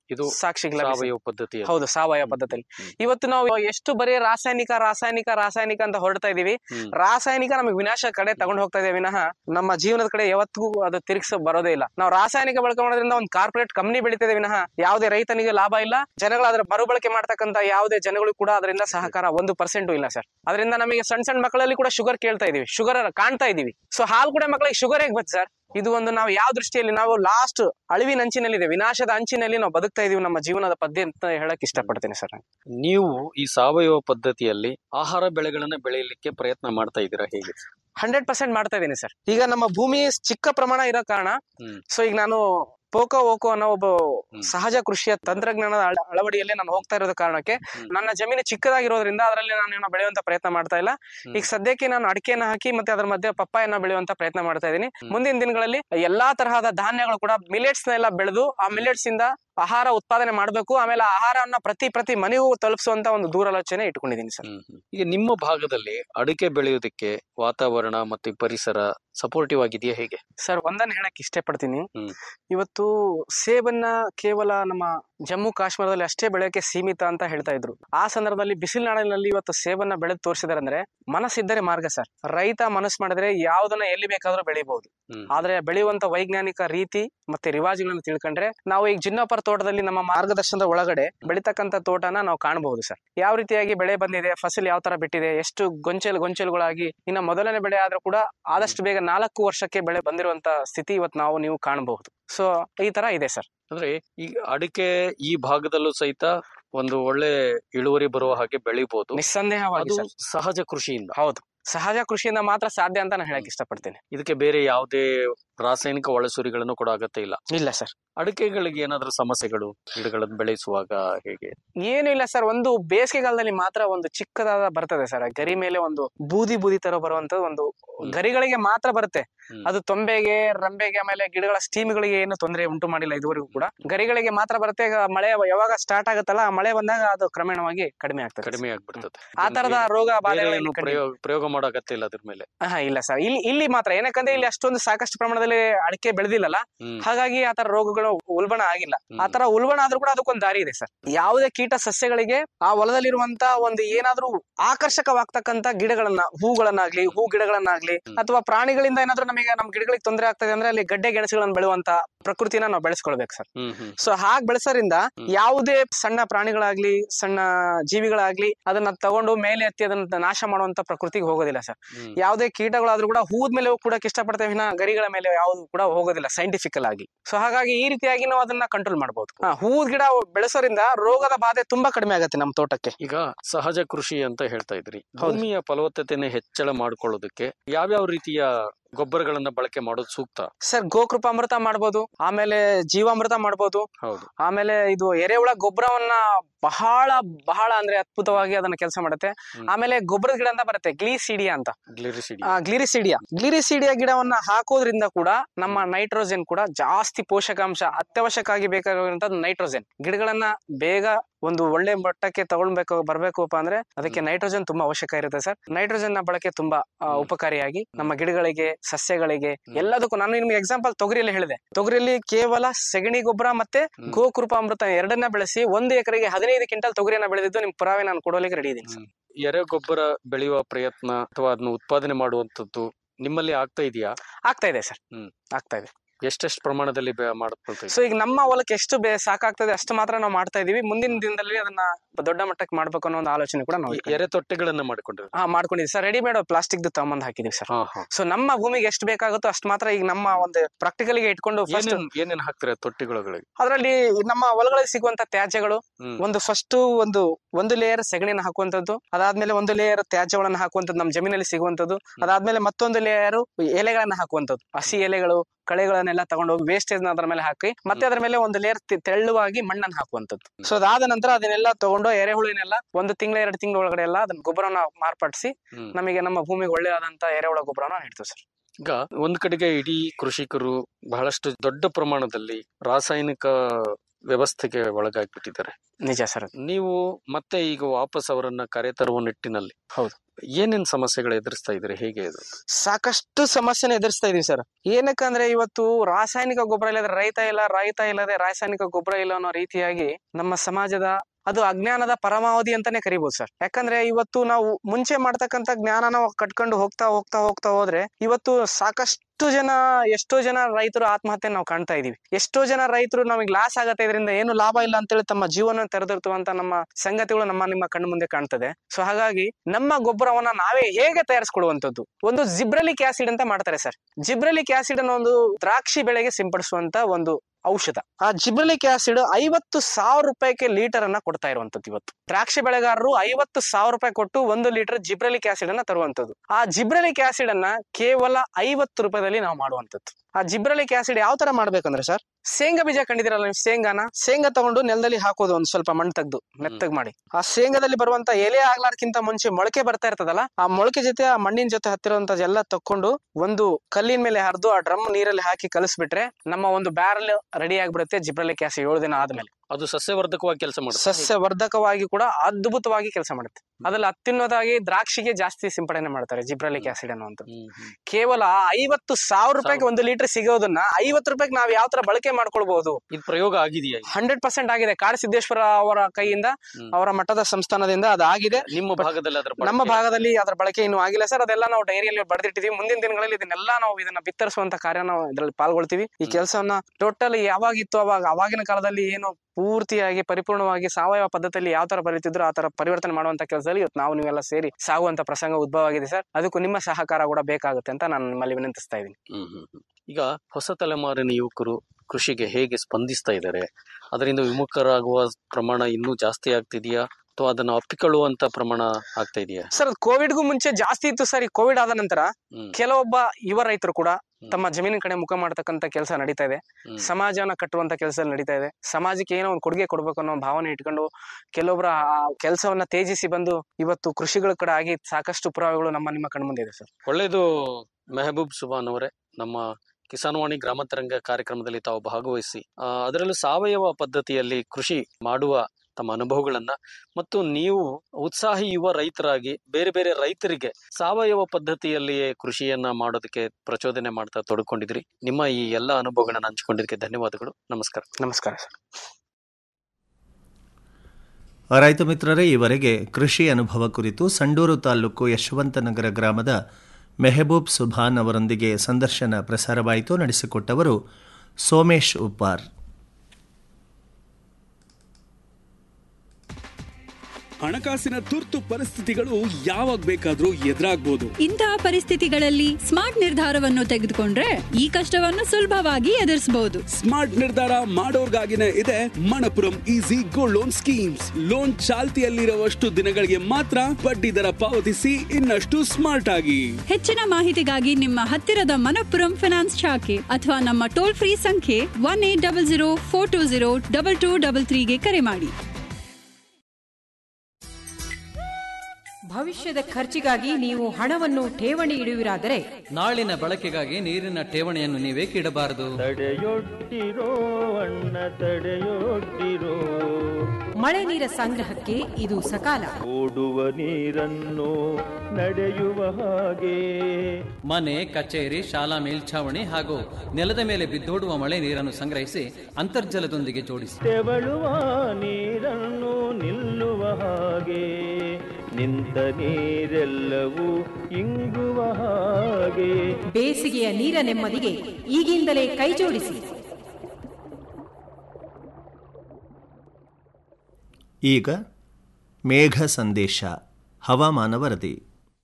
ಇದು ಸಾಕ್ಷಿಗೆ ಲಭಿಸಿದೆ. ಸಾವಯವ ಪದ್ಧತಿ ಹೌದು ಸಾವಯವ ಪದ್ಧತಿಯಲ್ಲಿ ಇವತ್ತು ನಾವು ಎಷ್ಟು ಬರೀ ರಾಸಾಯನಿಕ ರಾಸಾಯನಿಕ ರಾಸಾಯನಿಕ ಅಂತ ಹೊರಡ್ತಾ ಇದೀವಿ ರಾಸಾಯನಿಕ ನಮಗೆ ವಿನಾಶ ಕಡೆ ತಗೊಂಡು ಹೋಗ್ತಾ ಇದೆ ವಿನಃ ನಮ್ಮ ಜೀವನದ ಕಡೆ ಯಾವತ್ತಿಗೂ ಅದು ತಿರುಗಿಸ ಬರೋದೇ ಇಲ್ಲ ನಾವು ರಾಸಾಯನಿಕ ಬಳಕೆ ಮಾಡೋದ್ರಿಂದ ಒಂದು ಕಾರ್ಪೊರೇಟ್ ಕಂಪನಿ ಬೆಳಿತಿದೆ ವಿನಃ ಯಾವುದೇ ರೈತನಿಗೆ ಲಾಭ ಇಲ್ಲ ಜನಗಳು ಅದರ ಮರುಬಳಕೆ ಮಾಡ್ತಕ್ಕಂತ ಯಾವುದೇ ಜನಗಳು ಕೂಡ ಅದರಿಂದ ಸಹಕಾರ ಒಂದು ಪರ್ಸೆಂಟ್ ಇಲ್ಲ ಸರ್ ಅದರಿಂದ ನಮಗೆ ಸಣ್ಣ ಸಣ್ಣ ಮಕ್ಕಳಲ್ಲಿ ಕೂಡ ಶುಗರ್ ಕೇಳ್ತಾ ಇದೀವಿ ಶುಗರ್ ಕಾಣ್ತಾ ಇದೀವಿ ಸೊ ಹಾಲು ಕೂಡ ಮಕ್ಕಳಿಗೆ ಶುಗರ್ ಹೇಗೆ ಬರುತ್ತೆ ಸರ್ ಇದು ಒಂದು ನಾವು ಯಾವ ದೃಷ್ಟಿಯಲ್ಲಿ ನಾವು ಲಾಸ್ಟ್ ಅಳಿವಿನ ಅಂಚಿನಲ್ಲಿದೆ ವಿನಾಶದ ಅಂಚಿನಲ್ಲಿ ನಾವು ಬದುಕ್ತಾ ಇದೀವಿ ನಮ್ಮ ಜೀವನದ ಪದ್ಯ ಅಂತ ಹೇಳಕ್ ಇಷ್ಟಪಡ್ತೇನೆ ಸರ್ ನೀವು ಈ ಸಾವಯವ ಪದ್ಧತಿಯಲ್ಲಿ ಆಹಾರ ಬೆಳೆಗಳನ್ನ ಬೆಳೆಯಲಿಕ್ಕೆ ಪ್ರಯತ್ನ ಮಾಡ್ತಾ ಇದ್ದೀರಾ ಹೇಗೆ ಹಂಡ್ರೆಡ್ ಪರ್ಸೆಂಟ್ ಮಾಡ್ತಾ ಇದ್ದೀನಿ ಸರ್ ಈಗ ನಮ್ಮ ಭೂಮಿ ಚಿಕ್ಕ ಪ್ರಮಾಣ ಇರೋ ಕಾರಣ ಹ್ಮ್. ಸೊ ಈಗ ನಾನು ಪೋಕೋ ಓಕೋ ಅನ್ನೋ ಒಬ್ಬ ಸಹಜ ಕೃಷಿಯ ತಂತ್ರಜ್ಞಾನದ ಅಳ- ಅಳವಡಿಯಲ್ಲಿ ನಾನು ಹೋಗ್ತಾ ಇರೋದ ಕಾರಣಕ್ಕೆ ನನ್ನ ಜಮೀನು ಚಿಕ್ಕದಾಗಿರೋದ್ರಿಂದ ಅದರಲ್ಲಿ ನಾನು ಏನೋ ಬೆಳೆಯುವಂತ ಪ್ರಯತ್ನ ಮಾಡ್ತಾ ಇಲ್ಲ ಈಗ ಸದ್ಯಕ್ಕೆ ನಾನು ಅಡಿಕೆನ ಹಾಕಿ ಮತ್ತೆ ಅದರ ಮಧ್ಯೆ ಪಪ್ಪಾಯನ್ನ ಬೆಳೆಯುವಂತ ಪ್ರಯತ್ನ ಮಾಡ್ತಾ ಇದ್ದೀನಿ ಮುಂದಿನ ದಿನಗಳಲ್ಲಿ ಎಲ್ಲಾ ತರಹದ ಧಾನ್ಯಗಳು ಕೂಡ ಮಿಲೆಟ್ಸ್ ನೆಲ್ಲ ಬೆಳೆದು ಆ ಮಿಲೆಟ್ಸ್ ಇಂದ ಆಹಾರ ಉತ್ಪಾದನೆ ಮಾಡಬೇಕು ಆಮೇಲೆ ಆ ಆಹಾರವನ್ನ ಪ್ರತಿ ಪ್ರತಿ ಮನೆಗೂ ತಲುಪಿಸುವಂತ ಒಂದು ದೂರಾಲೋಚನೆ ಇಟ್ಕೊಂಡಿದ್ದೀನಿ ಸರ್ ಈಗ ನಿಮ್ಮ ಭಾಗದಲ್ಲಿ ಅಡಿಕೆ ಬೆಳೆಯೋದಕ್ಕೆ ವಾತಾವರಣ ಮತ್ತು ಪರಿಸರ ಸಪೋರ್ಟಿವ್ ಆಗಿದೆಯಾ ಹೇಗೆ ಸರ್ ಒಂದನ್ನ ಹೇಳಕ್ ಇಷ್ಟಪಡ್ತೀನಿ ಇವತ್ತು ಸೇಬನ್ನ ಕೇವಲ ನಮ್ಮ ಜಮ್ಮು ಕಾಶ್ಮೀರದಲ್ಲಿ ಅಷ್ಟೇ ಬೆಳೆಯೋಕೆ ಸೀಮಿತ ಅಂತ ಹೇಳ್ತಾ ಇದ್ರು ಆ ಸಂದರ್ಭದಲ್ಲಿ ಬಿಸಿಲು ನಾಡಿನಲ್ಲಿ ಇವತ್ತು ಸೇಬನ್ನ ಬೆಳೆದು ತೋರಿಸಿದಾರೆ ಅಂದ್ರೆ ಮನಸ್ಸಿದ್ದರೆ ಮಾರ್ಗ ಸರ್ ರೈತ ಮನಸ್ಸು ಮಾಡಿದ್ರೆ ಯಾವ್ದನ್ನ ಎಲ್ಲಿ ಬೇಕಾದ್ರೂ ಬೆಳಿಬಹುದು ಆದ್ರೆ ಬೆಳೆಯುವಂತ ವೈಜ್ಞಾನಿಕ ರೀತಿ ಮತ್ತೆ ರಿವಾಜುಗಳನ್ನ ತಿಳ್ಕೊಂಡ್ರೆ ನಾವು ಈಗ ಜಿನ್ನಪರ ತೋಟದಲ್ಲಿ ನಮ್ಮ ಮಾರ್ಗದರ್ಶನದ ಒಳಗಡೆ ಬೆಳಿತಕ್ಕಂತ ತೋಟನ ನಾವು ಕಾಣಬಹುದು ಸರ್ ಯಾವ ರೀತಿಯಾಗಿ ಬೆಳೆ ಬಂದಿದೆ ಫಸಲ್ ಯಾವ ತರ ಬಿಟ್ಟಿದೆ ಎಷ್ಟು ಗೊಂಚಲು ಗೊಂಚಲುಗಳಾಗಿ ಇನ್ನ ಮೊದಲನೇ ಬೆಳೆ ಆದ್ರೂ ಕೂಡ ಆದಷ್ಟು ಬೇಗ ನಾಲ್ಕು ವರ್ಷಕ್ಕೆ ಬೆಳೆ ಬಂದಿರುವಂತ ಸ್ಥಿತಿ ಇವತ್ತು ನಾವು ನೀವು ಕಾಣಬಹುದು ಸೊ ಈ ತರ ಇದೆ ಸರ್ ಅಂದ್ರೆ ಈ ಅಡಿಕೆ ಈ ಭಾಗದಲ್ಲೂ ಸಹಿತ ಒಂದು ಒಳ್ಳೆ ಇಳುವರಿ ಬರುವ ಹಾಗೆ ಬೆಳಿಬಹುದು ನಿಸ್ಸಂದೇಹವಾಗಿ ಅದು ಸರ್. ಸಹಜ ಕೃಷಿಯಿಂದ ಹೌದು ಸಹಜ ಕೃಷಿಯಿಂದ ಮಾತ್ರ ಸಾಧ್ಯ ಅಂತ ನಾನು ಹೇಳಕ್ ಇಷ್ಟಪಡ್ತೇನೆ ಇದಕ್ಕೆ ಬೇರೆ ಯಾವುದೇ ರಾಸಾಯನಿಕ ಒಳಸುರಿಗಳನ್ನು ಕೂಡ ಅಗತ್ಯ ಇಲ್ಲ ಇಲ್ಲ ಸರ್ ಅಡಿಕೆಗಳಿಗೆ ಏನಾದ್ರೂ ಸಮಸ್ಯೆಗಳು ಗಿಡಗಳನ್ನು ಬೆಳೆಸುವಾಗ ಹೇಗೆ ಏನು ಇಲ್ಲ ಸರ್ ಒಂದು ಬೇಸಿಗೆಗಾಲದಲ್ಲಿ ಮಾತ್ರ ಒಂದು ಚಿಕ್ಕದಾದ ಬರ್ತದೆ ಸರ್ ಗರಿ ಮೇಲೆ ಒಂದು ಬೂದಿ ಬೂದಿ ತರ ಬರುವಂತ ಒಂದು ಗರಿಗಳಿಗೆ ಮಾತ್ರ ಬರುತ್ತೆ ಅದು ತೊಂಬೆಗೆ ರಂಬೆಗೆ ಆಮೇಲೆ ಗಿಡಗಳ ಸ್ಟೀಮ್ಗಳಿಗೆ ಏನು ತೊಂದರೆ ಉಂಟು ಮಾಡಿಲ್ಲ ಇದುವರೆಗೂ ಕೂಡ ಗರಿಗಳಿಗೆ ಮಾತ್ರ ಬರುತ್ತೆ ಈಗ ಮಳೆ ಯಾವಾಗ ಸ್ಟಾರ್ಟ್ ಆಗುತ್ತಲ್ಲ ಆ ಮಳೆ ಬಂದಾಗ ಅದು ಕ್ರಮೇಣವಾಗಿ ಕಡಿಮೆ ಆಗ್ತದೆ ಕಡಿಮೆ ಆಗ್ಬಿಡ್ತದೆ ಆ ತರದ ರೋಗ ಬೇರೆ ಬಾಧೆಗಳು ಏನು ಇಲ್ಲಿ ಕಡಿಮೆ. ಪ್ರಯೋಗ ಪ್ರಯೋಗ ಮಾಡೋ ಅಗತ್ಯ ಇಲ್ಲ ಅದ್ರ ಮೇಲೆ ಹಾ ಇಲ್ಲ ಸರ್ ಇಲ್ಲಿ ಇಲ್ಲಿ ಮಾತ್ರ ಏನಕ್ಕಂದ್ರೆ ಇಲ್ಲಿ ಅಷ್ಟೊಂದು ಸಾಕಷ್ಟು ಪ್ರಮಾಣದಲ್ಲಿ ಅಡಿಕೆ ಬೆಳೆದಿಲ್ಲಲ್ಲ ಹಾಗಾಗಿ ಆ ತರ ರೋಗಗಳು ಉಲ್ಬಣ ಆಗಿಲ್ಲ ಆ ತರ ಉಲ್ಬಣ ಆದ್ರೂ ಕೂಡ ಅದಕ್ಕೊಂದು ದಾರಿ ಇದೆ ಸರ್ ಯಾವುದೇ ಕೀಟ ಸಸ್ಯಗಳಿಗೆ ಆ ಹೊಲದಲ್ಲಿರುವಂತ ಒಂದು ಏನಾದ್ರೂ ಆಕರ್ಷಕವಾಗ್ತಕ್ಕಂತ ಗಿಡಗಳನ್ನ ಹೂಗಳನ್ನಾಗ್ಲಿ ಹೂ ಗಿಡಗಳನ್ನಾಗ್ಲಿ ಅಥವಾ ಪ್ರಾಣಿಗಳಿಂದ ಏನಾದ್ರೂ ನಮಗೆ ನಮ್ಮ ಗಿಡಗಳಿಗೆ ತೊಂದರೆ ಆಗ್ತದೆ ಅಂದ್ರೆ ಅಲ್ಲಿ ಗಡ್ಡೆ ಗೆಣಸುಗಳನ್ನ ಬೆಳೆಯುವಂತ ಪ್ರಕೃತಿನ ನಾವು ಬೆಳೆಸ್ಕೊಳ್ಬೇಕು ಸರ್ ಹ್ಮ್ ಹ್ಮ್ ಸೊ ಹಾಗೆ ಬೆಳೆಸೋದ್ರಿಂದ ಯಾವುದೇ ಸಣ್ಣ ಪ್ರಾಣಿಗಳಾಗ್ಲಿ ಸಣ್ಣ ಜೀವಿಗಳಾಗ್ಲಿ ಅದನ್ನ ತಗೊಂಡು ಮೇಲೆ ಎತ್ತಿ ಅದನ್ನ ನಾಶ ಮಾಡುವಂತ ಪ್ರಕೃತಿಗೆ ಹೋಗೋದಿಲ್ಲ ಸರ್ ಯಾವುದೇ ಕೀಟಗಳಾದ್ರೂ ಕೂಡ ಹೂದ ಮೇಲೆ ಕೂಡಕ್ಕೆ ಇಷ್ಟಪಡ್ತೇವೆ ವಿನ ಗರಿಗಳ ಮೇಲೆ ಯಾವುದು ಕೂಡ ಹೋಗೋದಿಲ್ಲ ಸೈಂಟಿಫಿಕಲ್ ಆಗಿ ಸೊ ಹಾಗಾಗಿ ಈ ರೀತಿಯಾಗಿ ನಾವು ಅದನ್ನ ಕಂಟ್ರೋಲ್ ಮಾಡಬಹುದು ಹೂದ್ ಗಿಡ ಬೆಳೆಸೋದ್ರಿಂದ ರೋಗದ ಬಾಧೆ ತುಂಬಾ ಕಡಿಮೆ ಆಗುತ್ತೆ ನಮ್ಮ ತೋಟಕ್ಕೆ ಈಗ ಸಹಜ ಕೃಷಿ ಅಂತ ಹೇಳ್ತಾ ಇದ್ರಿ ಭೂಮಿಯ ಫಲವತ್ತತೆಯನ್ನು ಹೆಚ್ಚಳ ಮಾಡ್ಕೊಳ್ಳೋದಕ್ಕೆ ಯಾವ್ಯಾವ ರೀತಿಯ ಗೊಬ್ಬರಗಳನ್ನ ಬಳಕೆ ಮಾಡೋದು ಸೂಕ್ತ ಸರ್ ಗೋಕೃಪಾಮೃತ ಮಾಡ್ಬೋದು ಆಮೇಲೆ ಜೀವಾಮೃತ ಮಾಡ್ಬೋದು ಹೌದು ಆಮೇಲೆ ಇದು ಎರೆಹುಳ ಗೊಬ್ಬರವನ್ನ ಬಹಳ ಬಹಳ ಅಂದ್ರೆ ಅದ್ಭುತವಾಗಿ ಅದನ್ನ ಕೆಲಸ ಮಾಡುತ್ತೆ ಆಮೇಲೆ ಗೊಬ್ಬರದ ಗಿಡ ಅಂತ ಬರುತ್ತೆ ಗ್ಲೀಸಿಡಿಯಾ ಅಂತ ಗ್ಲಿರಿಸಿಡಿ ಆ, ಗ್ಲಿರಿಸಿಡಿಯಾ ಗ್ಲಿರಿಸಿಡಿಯಾ ಗಿಡವನ್ನ ಹಾಕೋದ್ರಿಂದ ಕೂಡ ನಮ್ಮ ನೈಟ್ರೋಜನ್ ಕೂಡ ಜಾಸ್ತಿ ಪೋಷಕಾಂಶ ಅತ್ಯವಶ್ಯಕವಾಗಿ ಬೇಕಾಗಿರುವಂತದ್ದು ನೈಟ್ರೋಜನ್ ಗಿಡಗಳನ್ನ ಬೇಗ ಒಂದು ಒಳ್ಳೆ ಮಟ್ಟಕ್ಕೆ ತಗೊಳ್ಬೇಕು ಬರ್ಬೇಕಪ್ಪ ಅಂದ್ರೆ ಅದಕ್ಕೆ ನೈಟ್ರೋಜನ್ ತುಂಬಾ ಅವಶ್ಯಕ ಇರುತ್ತೆ ಸರ್ ನೈಟ್ರೋಜನ್ ನ ಬಳಕೆ ತುಂಬಾ ಆ, ಉಪಕಾರಿಯಾಗಿ ನಮ್ಮ ಗಿಡಗಳಿಗೆ ಸಸ್ಯಗಳಿಗೆ ಎಲ್ಲದಕ್ಕೂ ನಾನು ನಿಮ್ಗೆ ಎಕ್ಸಾಂಪಲ್ ತೊಗರಿಯಲ್ಲಿ ಹೇಳಿದೆ ತೊಗರಿಯಲ್ಲಿ ಕೇವಲ ಸೆಗಣಿ ಗೊಬ್ಬರ ಮತ್ತೆ ಗೋಕೃಪಾಮೃತ ಎರಡನ್ನ ಬೆಳೆಸಿ ಒಂದು ಎಕರೆಗೆ ಹದಿನೈದು ಕ್ವಿಂಟಲ್ ತೊಗರಿಯನ್ನ ಬೆಳೆದಿದ್ದು ನಿಮ್ ಪುರಾವೆ ನಾನು ಕೊಡೋಲಿಕ್ಕೆ ರೆಡಿ ಇದ್ದೀನಿ ಸರ್ ಎರೆ ಗೊಬ್ಬರ ಬೆಳೆಯುವ ಪ್ರಯತ್ನ ಅಥವಾ ಅದನ್ನ ಉತ್ಪಾದನೆ ಮಾಡುವಂತದ್ದು ನಿಮ್ಮಲ್ಲಿ ಆಗ್ತಾ ಇದೆಯಾ ಆಗ್ತಾ ಇದೆ ಸರ್ ಹ್ಮ್ ಆಗ್ತಾ ಇದೆ ಎಷ್ಟೆಷ್ಟು ಪ್ರಮಾಣದಲ್ಲಿ ಬೆ- ಮಾಡ್ಕೊಳ್ತಾ ಸೊ ಈಗ ನಮ್ಮ ಹೊಲಕ್ಕೆ ಎಷ್ಟು ಬೇ ಸಾಕಾಗ್ತದೆ ಅಷ್ಟು ಮಾತ್ರ ನಾವು ಮಾಡ್ತಾ ಇದೀವಿ ಮುಂದಿನ ದಿನದಲ್ಲಿ ಅದನ್ನ ದೊಡ್ಡ ಮಟ್ಟಕ್ಕೆ ಮಾಡ್ಬೇಕು ಅನ್ನೋ ಒಂದು ಆಲೋಚನೆ ಕೂಡ ನಾವು ಇದ್ದೀವಿ? ಎರೆ ತೊಟ್ಟೆಗಳನ್ನ ಮಾಡ್ಕೊಂಡಿರಿ ಹಾ ಮಾಡ್ಕೊಂಡಿದ್ದೀವಿ ಸರ್ ರೆಡಿಮೇಡ್ ಪ್ಲಾಸ್ಟಿಕ್ ತಗೊಂಬಂದ್ ಹಾಕಿದೀವಿ ಸರ್ ಸೊ ನಮ್ಮ ಭೂಮಿಗೆ ಎಷ್ಟು ಬೇಕಾಗುತ್ತೋ ಅಷ್ಟು ಮಾತ್ರ ಈಗ ನಮ್ಮ ಒಂದು ಪ್ರಾಕ್ಟಿಕಲ್ ಗೆ ಇಟ್ಕೊಂಡು ಫಸ್ಟ್ ಏನೇನ್ ಏನೇನ್ ಹಾಕ್ತೀರಾ ತೊಟ್ಟಿಗಳಿಗೆ ಅದರಲ್ಲಿ ನಮ್ಮ ಹೊಲಗಳಲ್ಲಿ ಸಿಗುವಂತ ತ್ಯಾಜ್ಯಗಳು ಹ್ಮ್. ಒಂದು ಫಸ್ಟ್ ಒಂದು ಒಂದು ಲೇಯರ್ ಸೆಗಣಿನ ಹಾಕುವಂತದ್ದು ಅದಾದ್ಮೇಲೆ ಒಂದು ಲೇಯರ್ ತ್ಯಾಜ್ಯಗಳನ್ನ ಹಾಕುವಂತದ್ದು ನಮ್ಮ ಜಮೀನಲ್ಲಿ ಸಿಗುವಂತದ್ದು ಅದಾದ್ಮೇಲೆ ಮತ್ತೊಂದು ಲೇಯರ್ ಎಲೆಗಳನ್ನ ಹಾಕುವಂತದ್ದು ಹಸಿ ಎಲೆಗಳು ಕಳೆಗಳನ್ನೆಲ್ಲ ತಗೊಂಡೋಗಿ ವೇಸ್ಟೇಜ್ ನ ಅದ್ರ ಮೇಲೆ ಹಾಕಿ ಮತ್ತೆ ಅದ್ರ ಮೇಲೆ ಒಂದು ಲೇಯರ್ ತೆಳ್ಳುವಾಗಿ ಮಣ್ಣನ್ನು ಹಾಕುವಂತದ್ದು ಸೊ ಅದಾದ ನಂತರ ಅದನ್ನೆಲ್ಲ ತಗೊಂಡು ಎರೆಹುಳಿನೆಲ್ಲ ಒಂದು ತಿಂಗಳ ಎರಡು ತಿಂಗಳ ಒಳಗಡೆ ಎಲ್ಲ ಅದನ್ನ ಗೊಬ್ಬರನ ಮಾರ್ಪಡಿಸಿ ಹ್ಮ್. ನಮಗೆ ನಮ್ಮ ಭೂಮಿಗೆ ಒಳ್ಳೆಯಾದಂತ ಎರೆಹುಳ ಗೊಬ್ಬರನ ನೀಡ್ತೀವಿ ಸರ್ ಈಗ ಒಂದ್ ಕಡೆಗೆ ಇಡೀ ಕೃಷಿಕರು ಬಹಳಷ್ಟು ದೊಡ್ಡ ಪ್ರಮಾಣದಲ್ಲಿ ರಾಸಾಯನಿಕ ವ್ಯವಸ್ಥೆಗೆ ಒಳಗಾಗ್ಬಿಟ್ಟಿದ್ದಾರೆ ನಿಜ ಸರ್ ನೀವು ಮತ್ತೆ ಈಗ ವಾಪಸ್ ಅವರನ್ನ ಕರೆತರುವ ನಿಟ್ಟಿನಲ್ಲಿ ಹೌದು ಏನೇನ್ ಸಮಸ್ಯೆಗಳು ಎದುರಿಸ್ತಾ ಇದ್ದೀರಿ ಹೇಗೆ ಇದು ಸಾಕಷ್ಟು ಸಮಸ್ಯೆನ ಎದುರಿಸ್ತಾ ಇದೀವಿ ಸರ್ ಏನಕ್ಕಂದ್ರೆ ಇವತ್ತು ರಾಸಾಯನಿಕ ಗೊಬ್ಬರ ಇಲ್ಲದ್ರೆ ರೈತ ಇಲ್ಲ ರೈತ ಇಲ್ಲದೆ ರಾಸಾಯನಿಕ ಗೊಬ್ಬರ ಇಲ್ಲ ಅನ್ನೋ ರೀತಿಯಾಗಿ ನಮ್ಮ ಸಮಾಜದ ಅದು ಅಜ್ಞಾನದ ಪರಮಾವಧಿ ಅಂತಾನೆ ಕರಿಬಹುದು ಸರ್ ಯಾಕಂದ್ರೆ ಇವತ್ತು ನಾವು ಮುಂಚೆ ಮಾಡ್ತಕ್ಕಂತ ಜ್ಞಾನನ ಕಟ್ಕೊಂಡು ಹೋಗ್ತಾ ಹೋಗ್ತಾ ಹೋಗ್ತಾ ಹೋದ್ರೆ ಇವತ್ತು ಸಾಕಷ್ಟು ಜನ ಎಷ್ಟೋ ಜನ ರೈತರು ಆತ್ಮಹತ್ಯೆ ನಾವು ಕಾಣ್ತಾ ಇದೀವಿ ಎಷ್ಟೋ ಜನ ರೈತರು ನಮಗೆ ಲಾಸ್ ಆಗತ್ತೆ ಇದರಿಂದ ಏನು ಲಾಭ ಇಲ್ಲ ಅಂತೇಳಿ ತಮ್ಮ ಜೀವನ ತೆರೆದಿರ್ತುವಂತ ನಮ್ಮ ಸಂಗತಿಗಳು ನಮ್ಮ ನಿಮ್ಮ ಕಣ್ಣು ಮುಂದೆ ಕಾಣ್ತದೆ ಸೊ ಹಾಗಾಗಿ ನಮ್ಮ ಗೊಬ್ಬರವನ್ನ ನಾವೇ ಹೇಗೆ ತಯಾರಿಸ್ಕೊಡುವಂತದ್ದು ಒಂದು ಜಿಬ್ರಲಿಕ್ ಆಸಿಡ್ ಅಂತ ಮಾಡ್ತಾರೆ ಸರ್ ಜಿಬ್ರಲಿಕ್ ಆಸಿಡ್ ಅನ್ನೋ ಒಂದು ದ್ರಾಕ್ಷಿ ಬೆಳೆಗೆ ಸಿಂಪಡಿಸುವಂತ ಒಂದು ಔಷಧ ಆ ಜಿಬ್ರಲಿಕ್ ಆಸಿಡ್ ಐವತ್ತು ಸಾವಿರ ರೂಪಾಯಿಗೆ ಲೀಟರ್ ಅನ್ನ ಕೊಡ್ತಾ ಇರುವಂತದ್ದು ಇವತ್ತು ದ್ರಾಕ್ಷಿ ಬೆಳೆಗಾರರು ಐವತ್ತು ಸಾವಿರ ರೂಪಾಯಿ ಕೊಟ್ಟು ಒಂದು ಲೀಟರ್ ಜಿಬ್ರಲಿಕ್ ಆಸಿಡ್ ಅನ್ನ ತರುವಂತದ್ದು ಆ ಜಿಬ್ರಲಿಕ್ ಆಸಿಡ್ ಅನ್ನ ಕೇವಲ ಐವತ್ತು ರೂಪಾಯಿದಲ್ಲಿ ನಾವು ಮಾಡುವಂತದ್ದು ಆ ಜಿಬ್ರಲಿಕ್ ಆಸಿಡ್ ಯಾವ ತರ ಮಾಡ್ಬೇಕಂದ್ರೆ ಸರ್ ಶೇಂಗಾ ಬೀಜ ಕಂಡಿದಿರಲ್ಲ ನೀವು ಶೇಂಗಾನ ಶೇಂಗಾ ತಗೊಂಡು ನೆಲದಲ್ಲಿ ಹಾಕೋದು ಒಂದ್ ಸ್ವಲ್ಪ ಮಣ್ಣು ತೆಗ್ದು ಮೆತ್ತಗ್ ಮಾಡಿ ಆ ಶೇಂಗಾದಲ್ಲಿ ಬರುವಂತ ಎಲೆ ಆಗ್ಲಾರ್ಕಿಂತ ಮುಂಚೆ ಮೊಳಕೆ ಬರ್ತಾ ಇರ್ತದಲ್ಲ ಆ ಮೊಳಕೆ ಜೊತೆ ಆ ಮಣ್ಣಿನ ಜೊತೆ ಹತ್ತಿರುವಂತ ಎಲ್ಲ ತಕೊಂಡು ಒಂದು ಕಲ್ಲಿನ ಮೇಲೆ ಹರಿದು ಆ ಡ್ರಮ್ ನೀರಲ್ಲಿ ಹಾಕಿ ಕಲಿಸ್ಬಿಟ್ರೆ ನಮ್ಮ ಒಂದು ಬ್ಯಾರಲ್ ರೆಡಿ ಆಗ್ಬಿಡುತ್ತೆ ಜಿಬ್ರಲಿಕ್ ಆಸಿಡ್ ಏಳು ದಿನ ಆದ್ಮೇಲೆ ಅದು ಸಸ್ಯವರ್ಧಕವಾಗಿ ಕೆಲಸ ಮಾಡುತ್ತೆ ಸಸ್ಯ ವರ್ಧಕವಾಗಿ ಕೂಡ ಅದ್ಭುತವಾಗಿ ಕೆಲಸ ಮಾಡುತ್ತೆ ಅದ್ರಲ್ಲಿ ಅತ್ಯುನ್ನತವಾಗಿ ದ್ರಾಕ್ಷಿಗೆ ಜಾಸ್ತಿ ಸಿಂಪಡಣೆ ಮಾಡ್ತಾರೆ ಜಿಬ್ರಲಿಕ್ ಆಸಿಡ್ ಅನ್ನುವಂಥದ್ದು ಕೇವಲ ಐವತ್ತು ಸಾವಿರ ರೂಪಾಯಿಗೆ ಒಂದು ಲೀಟರ್ ಸಿಗೋದನ್ನ ಐವತ್ತು ರೂಪಾಯಿಗೆ ನಾವು ಯಾವ ತರ ಬಳಕೆ ಮಾಡ್ಕೊಳ್ಬಹುದು ಇದು ಪ್ರಯೋಗ ಆಗಿದೆಯಾ ಹಂಡ್ರೆಡ್ ಪರ್ಸೆಂಟ್ ಆಗಿದೆ ಕಾಡ ಸಿದ್ದೇಶ್ವರ ಅವರ ಕೈಯಿಂದ ಅವರ ಮಠದ ಸಂಸ್ಥಾನದಿಂದ ಅದಾಗಿದೆ ನಿಮ್ಮ ಭಾಗದಲ್ಲಿ ಅದರ ನಮ್ಮ ಭಾಗದಲ್ಲಿ ಅದರ ಬಳಕೆ ಇನ್ನೂ ಆಗಿಲ್ಲ ಸರ್ ಅದೆಲ್ಲ ನಾವು ಡೈರಿಯಲ್ಲಿ ಬರೆದಿಟ್ಟಿದೀವಿ ಮುಂದಿನ ದಿನಗಳಲ್ಲಿ ಇದನ್ನೆಲ್ಲ ನಾವು ಇದನ್ನ ಬಿತ್ತರಿಸುವಂತ ಕಾರ್ಯ ನಾವು ಇದರಲ್ಲಿ ಪಾಲ್ಗೊಳ್ತೀವಿ ಈ ಕೆಲಸವನ್ನ ಟೋಟಲ್ ಯಾವಾಗಿತ್ತು ಅವಾಗ ಅವಾಗಿನ ಕಾಲದಲ್ಲಿ ಏನು ಪೂರ್ತಿಯಾಗಿ ಪರಿಪೂರ್ಣವಾಗಿ ಸಾವಯವ ಪದ್ಧತಿಯಲ್ಲಿ ಯಾವ ತರ ಬರೀತಿದ್ರು ಆ ತರ ಪರಿವರ್ತನೆ ಮಾಡುವಂತ ಕೆಲಸದಲ್ಲಿ ಇವತ್ತು ನಾವು ನೀವೆಲ್ಲ ಸೇರಿ ಸಾಗುವಂತ ಪ್ರಸಂಗ ಉದ್ಭವ ಆಗಿದೆ ಸರ್ ಅದಕ್ಕೂ ನಿಮ್ಮ ಸಹಕಾರ ಕೂಡ ಬೇಕಾಗುತ್ತೆ ಅಂತ ನಾನು ನಿಮ್ಮಲ್ಲಿ ವಿನಂತಿಸ್ತಾ ಇದ್ದೀನಿ ಹ್ಮ್ ಹ್ಮ್ ಹ್ಮ್. ಈಗ ಹೊಸ ತಲೆಮಾರಿನ ಯುವಕರು ಕೃಷಿಗೆ ಹೇಗೆ ಸ್ಪಂದಿಸ್ತಾ ಇದ್ದಾರೆ ಅದರಿಂದ ವಿಮುಖರಾಗುವ ಪ್ರಮಾಣ ಇನ್ನೂ ಜಾಸ್ತಿ ಆಗ್ತಿದೆಯಾ ಅಥವಾ ಅದನ್ನ ಅಪ್ಪಿಕೊಳ್ಳುವಂತ ಪ್ರಮಾಣ ಆಗ್ತಾ ಇದೆಯಾ ಸರ್ ಕೋವಿಡ್ಗೂ ಮುಂಚೆ ಜಾಸ್ತಿ ಇತ್ತು ಸರ್ ಈ ಕೋವಿಡ್ ಆದ ನಂತರ ಹ್ಮ್. ಕೆಲವೊಬ್ಬ ಯುವ ರೈತರು ಕೂಡ ತಮ್ಮ ಜಮೀನಿನ ಕಡೆ ಮುಖ ಮಾಡ್ತಕ್ಕಂತ ಕೆಲಸ ನಡೀತಾ ಇದೆ ಹ್ಮ್. ಸಮಾಜವನ್ನ ಕಟ್ಟುವಂತ ಕೆಲಸ ನಡೀತಾ ಇದೆ ಸಮಾಜಕ್ಕೆ ಏನೋ ಒಂದು ಕೊಡುಗೆ ಕೊಡ್ಬೇಕು ಅನ್ನೋ ಭಾವನೆ ಇಟ್ಕೊಂಡು ಕೆಲವೊಬ್ಬರ ಆ ಕೆಲಸವನ್ನ ತೇಜಿಸಿ ಬಂದು ಇವತ್ತು ಕೃಷಿಗಳ ಕಡೆ ಆಗಿ ಸಾಕಷ್ಟು ಪುರಾವೆಗಳು ನಮ್ಮ ನಿಮ್ಮ ಕಣ್ಮುಂದೆ ಇದೆ ಸರ್ ಒಳ್ಳೇದು ಮೆಹಬೂಬ್ ಸುಬಾನ್ ಅವರೇ ನಮ್ಮ ಕಿಸಾನ್ವಾಣಿ ಗ್ರಾಮಾಂತರಂಗ ಕಾರ್ಯಕ್ರಮದಲ್ಲಿ ತಾವು ಭಾಗವಹಿಸಿ ಆ, ಅದರಲ್ಲೂ ಸಾವಯವ ಪದ್ಧತಿಯಲ್ಲಿ ಕೃಷಿ ಮಾಡುವ ತಮ್ಮ ಅನುಭವಗಳನ್ನ ಮತ್ತು ನೀವು ಉತ್ಸಾಹಿ ಯುವ ರೈತರಾಗಿ ಬೇರೆ ಬೇರೆ ರೈತರಿಗೆ ಸಾವಯವ ಪದ್ಧತಿಯಲ್ಲಿಯೇ ಕೃಷಿಯನ್ನ ಮಾಡೋದಕ್ಕೆ ಪ್ರಚೋದನೆ ಮಾಡ್ತಾ ತೊಡ್ಕೊಂಡಿದ್ರಿ ನಿಮ್ಮ ಈ ಎಲ್ಲ ಅನುಭವಗಳನ್ನ ಹಂಚಿಕೊಂಡಿದ್ದಕ್ಕೆ ಧನ್ಯವಾದಗಳು ನಮಸ್ಕಾರ ನಮಸ್ಕಾರ ಸರ್ ರೈತ ಮಿತ್ರರೇ ಈವರೆಗೆ ಕೃಷಿ ಅನುಭವ ಕುರಿತು ಸಂಡೂರು ತಾಲೂಕು ಯಶವಂತನಗರ ಗ್ರಾಮದ ಮೆಹಬೂಬ್ ಸುಭಾನ್ ಅವರೊಂದಿಗೆ ಸಂದರ್ಶನ ಪ್ರಸಾರವಾಯಿತು ನಡೆಸಿಕೊಟ್ಟವರು ಸೋಮೇಶ್ ಉಪ್ಪಾರ್ ಹಣಕಾಸಿನ ತುರ್ತು ಪರಿಸ್ಥಿತಿಗಳು ಯಾವಾಗ ಬೇಕಾದ್ರೂ ಎದುರಾಗ್ಬೋದು ಇಂತಹ ಪರಿಸ್ಥಿತಿಗಳಲ್ಲಿ ಸ್ಮಾರ್ಟ್ ನಿರ್ಧಾರವನ್ನು ತೆಗೆದುಕೊಂಡ್ರೆ ಈ ಕಷ್ಟವನ್ನು ಸುಲಭವಾಗಿ ಎದುರಿಸಬಹುದು ಸ್ಮಾರ್ಟ್ ನಿರ್ಧಾರ ಮಾಡೋರ್ಗಾಗಿನೇ ಇದೆ Manappuram easy gold loan schemes loan ಚಾಲ್ತಿಯಲ್ಲಿರುವಷ್ಟು ದಿನಗಳಿಗೆ ಮಾತ್ರ ಬಡ್ಡಿ ದರ ಪಾವತಿಸಿ ಇನ್ನಷ್ಟು ಸ್ಮಾರ್ಟ್ ಆಗಿ ಹೆಚ್ಚಿನ ಮಾಹಿತಿಗಾಗಿ ನಿಮ್ಮ ಹತ್ತಿರದ ಮನಪ್ಪುರಂ ಫಿನಾನ್ಸ್ ಶಾಖೆ ಅಥವಾ ನಮ್ಮ ಟೋಲ್ ಫ್ರೀ ಸಂಖ್ಯೆ one eight double zero four two zero double two double ತ್ರೀಗೆ ಕರೆ ಮಾಡಿ ಭವಿಷ್ಯದ ಖರ್ಚಿಗಾಗಿ ನೀವು ಹಣವನ್ನು ಠೇವಣಿ ಇಡುವಿರಾದರೆ ನಾಳಿನ ಬಳಕೆಗಾಗಿ ನೀರಿನ ಠೇವಣಿಯನ್ನು ನೀವೇಕೆ ಇಡಬಾರದು ತಡೆಯೊಡ್ಡಿರೋ ಅಣ್ಣ ತಡೆಯೊಡ್ಡಿರೋ ಮಳೆ ನೀರ ಸಂಗ್ರಹಕ್ಕೆ ಇದು ಸಕಾಲ ಓಡುವ ನೀರನ್ನು ನಡೆಯುವ ಹಾಗೆ ಮನೆ ಕಚೇರಿ ಶಾಲಾ ಮೇಲ್ಛಾವಣಿ ಹಾಗೂ ನೆಲದ ಮೇಲೆ ಬಿದ್ದೋಡುವ ಮಳೆ ನೀರನ್ನು ಸಂಗ್ರಹಿಸಿ ಅಂತರ್ಜಲದೊಂದಿಗೆ ಜೋಡಿಸಿ ತೆವಳುವ ನೀರನ್ನು ನಿಲ್ಲುವ ಹಾಗೆ ನಿಂತ ನೀರೆಲ್ಲವೂ ಇಂಗುವ ಹಾಗೆ ಬೇಸಿಗೆಯ ನೀರ ನೆಮ್ಮದಿಗೆ ಈಗಿಂದಲೇ ಕೈಜೋಡಿಸಿ ಈಗ ಮೇಘ ಸಂದೇಶ ಹವಾಮಾನ ವರದಿ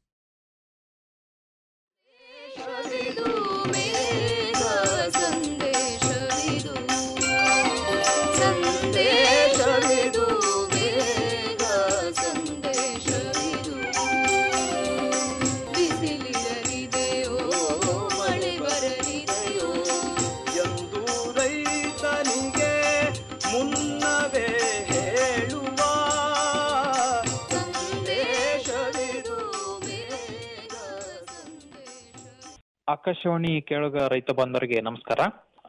ಎಂದು ರೈತನಿಗೆ ಮುನ್ನವೇ ಹೇಳುವ ಸಂದೇಶವಿದು ಆಕಾಶವಾಣಿ ಕೇಳುಗ ರೈತ ಬಾಂಧವರಿಗೆ ನಮಸ್ಕಾರ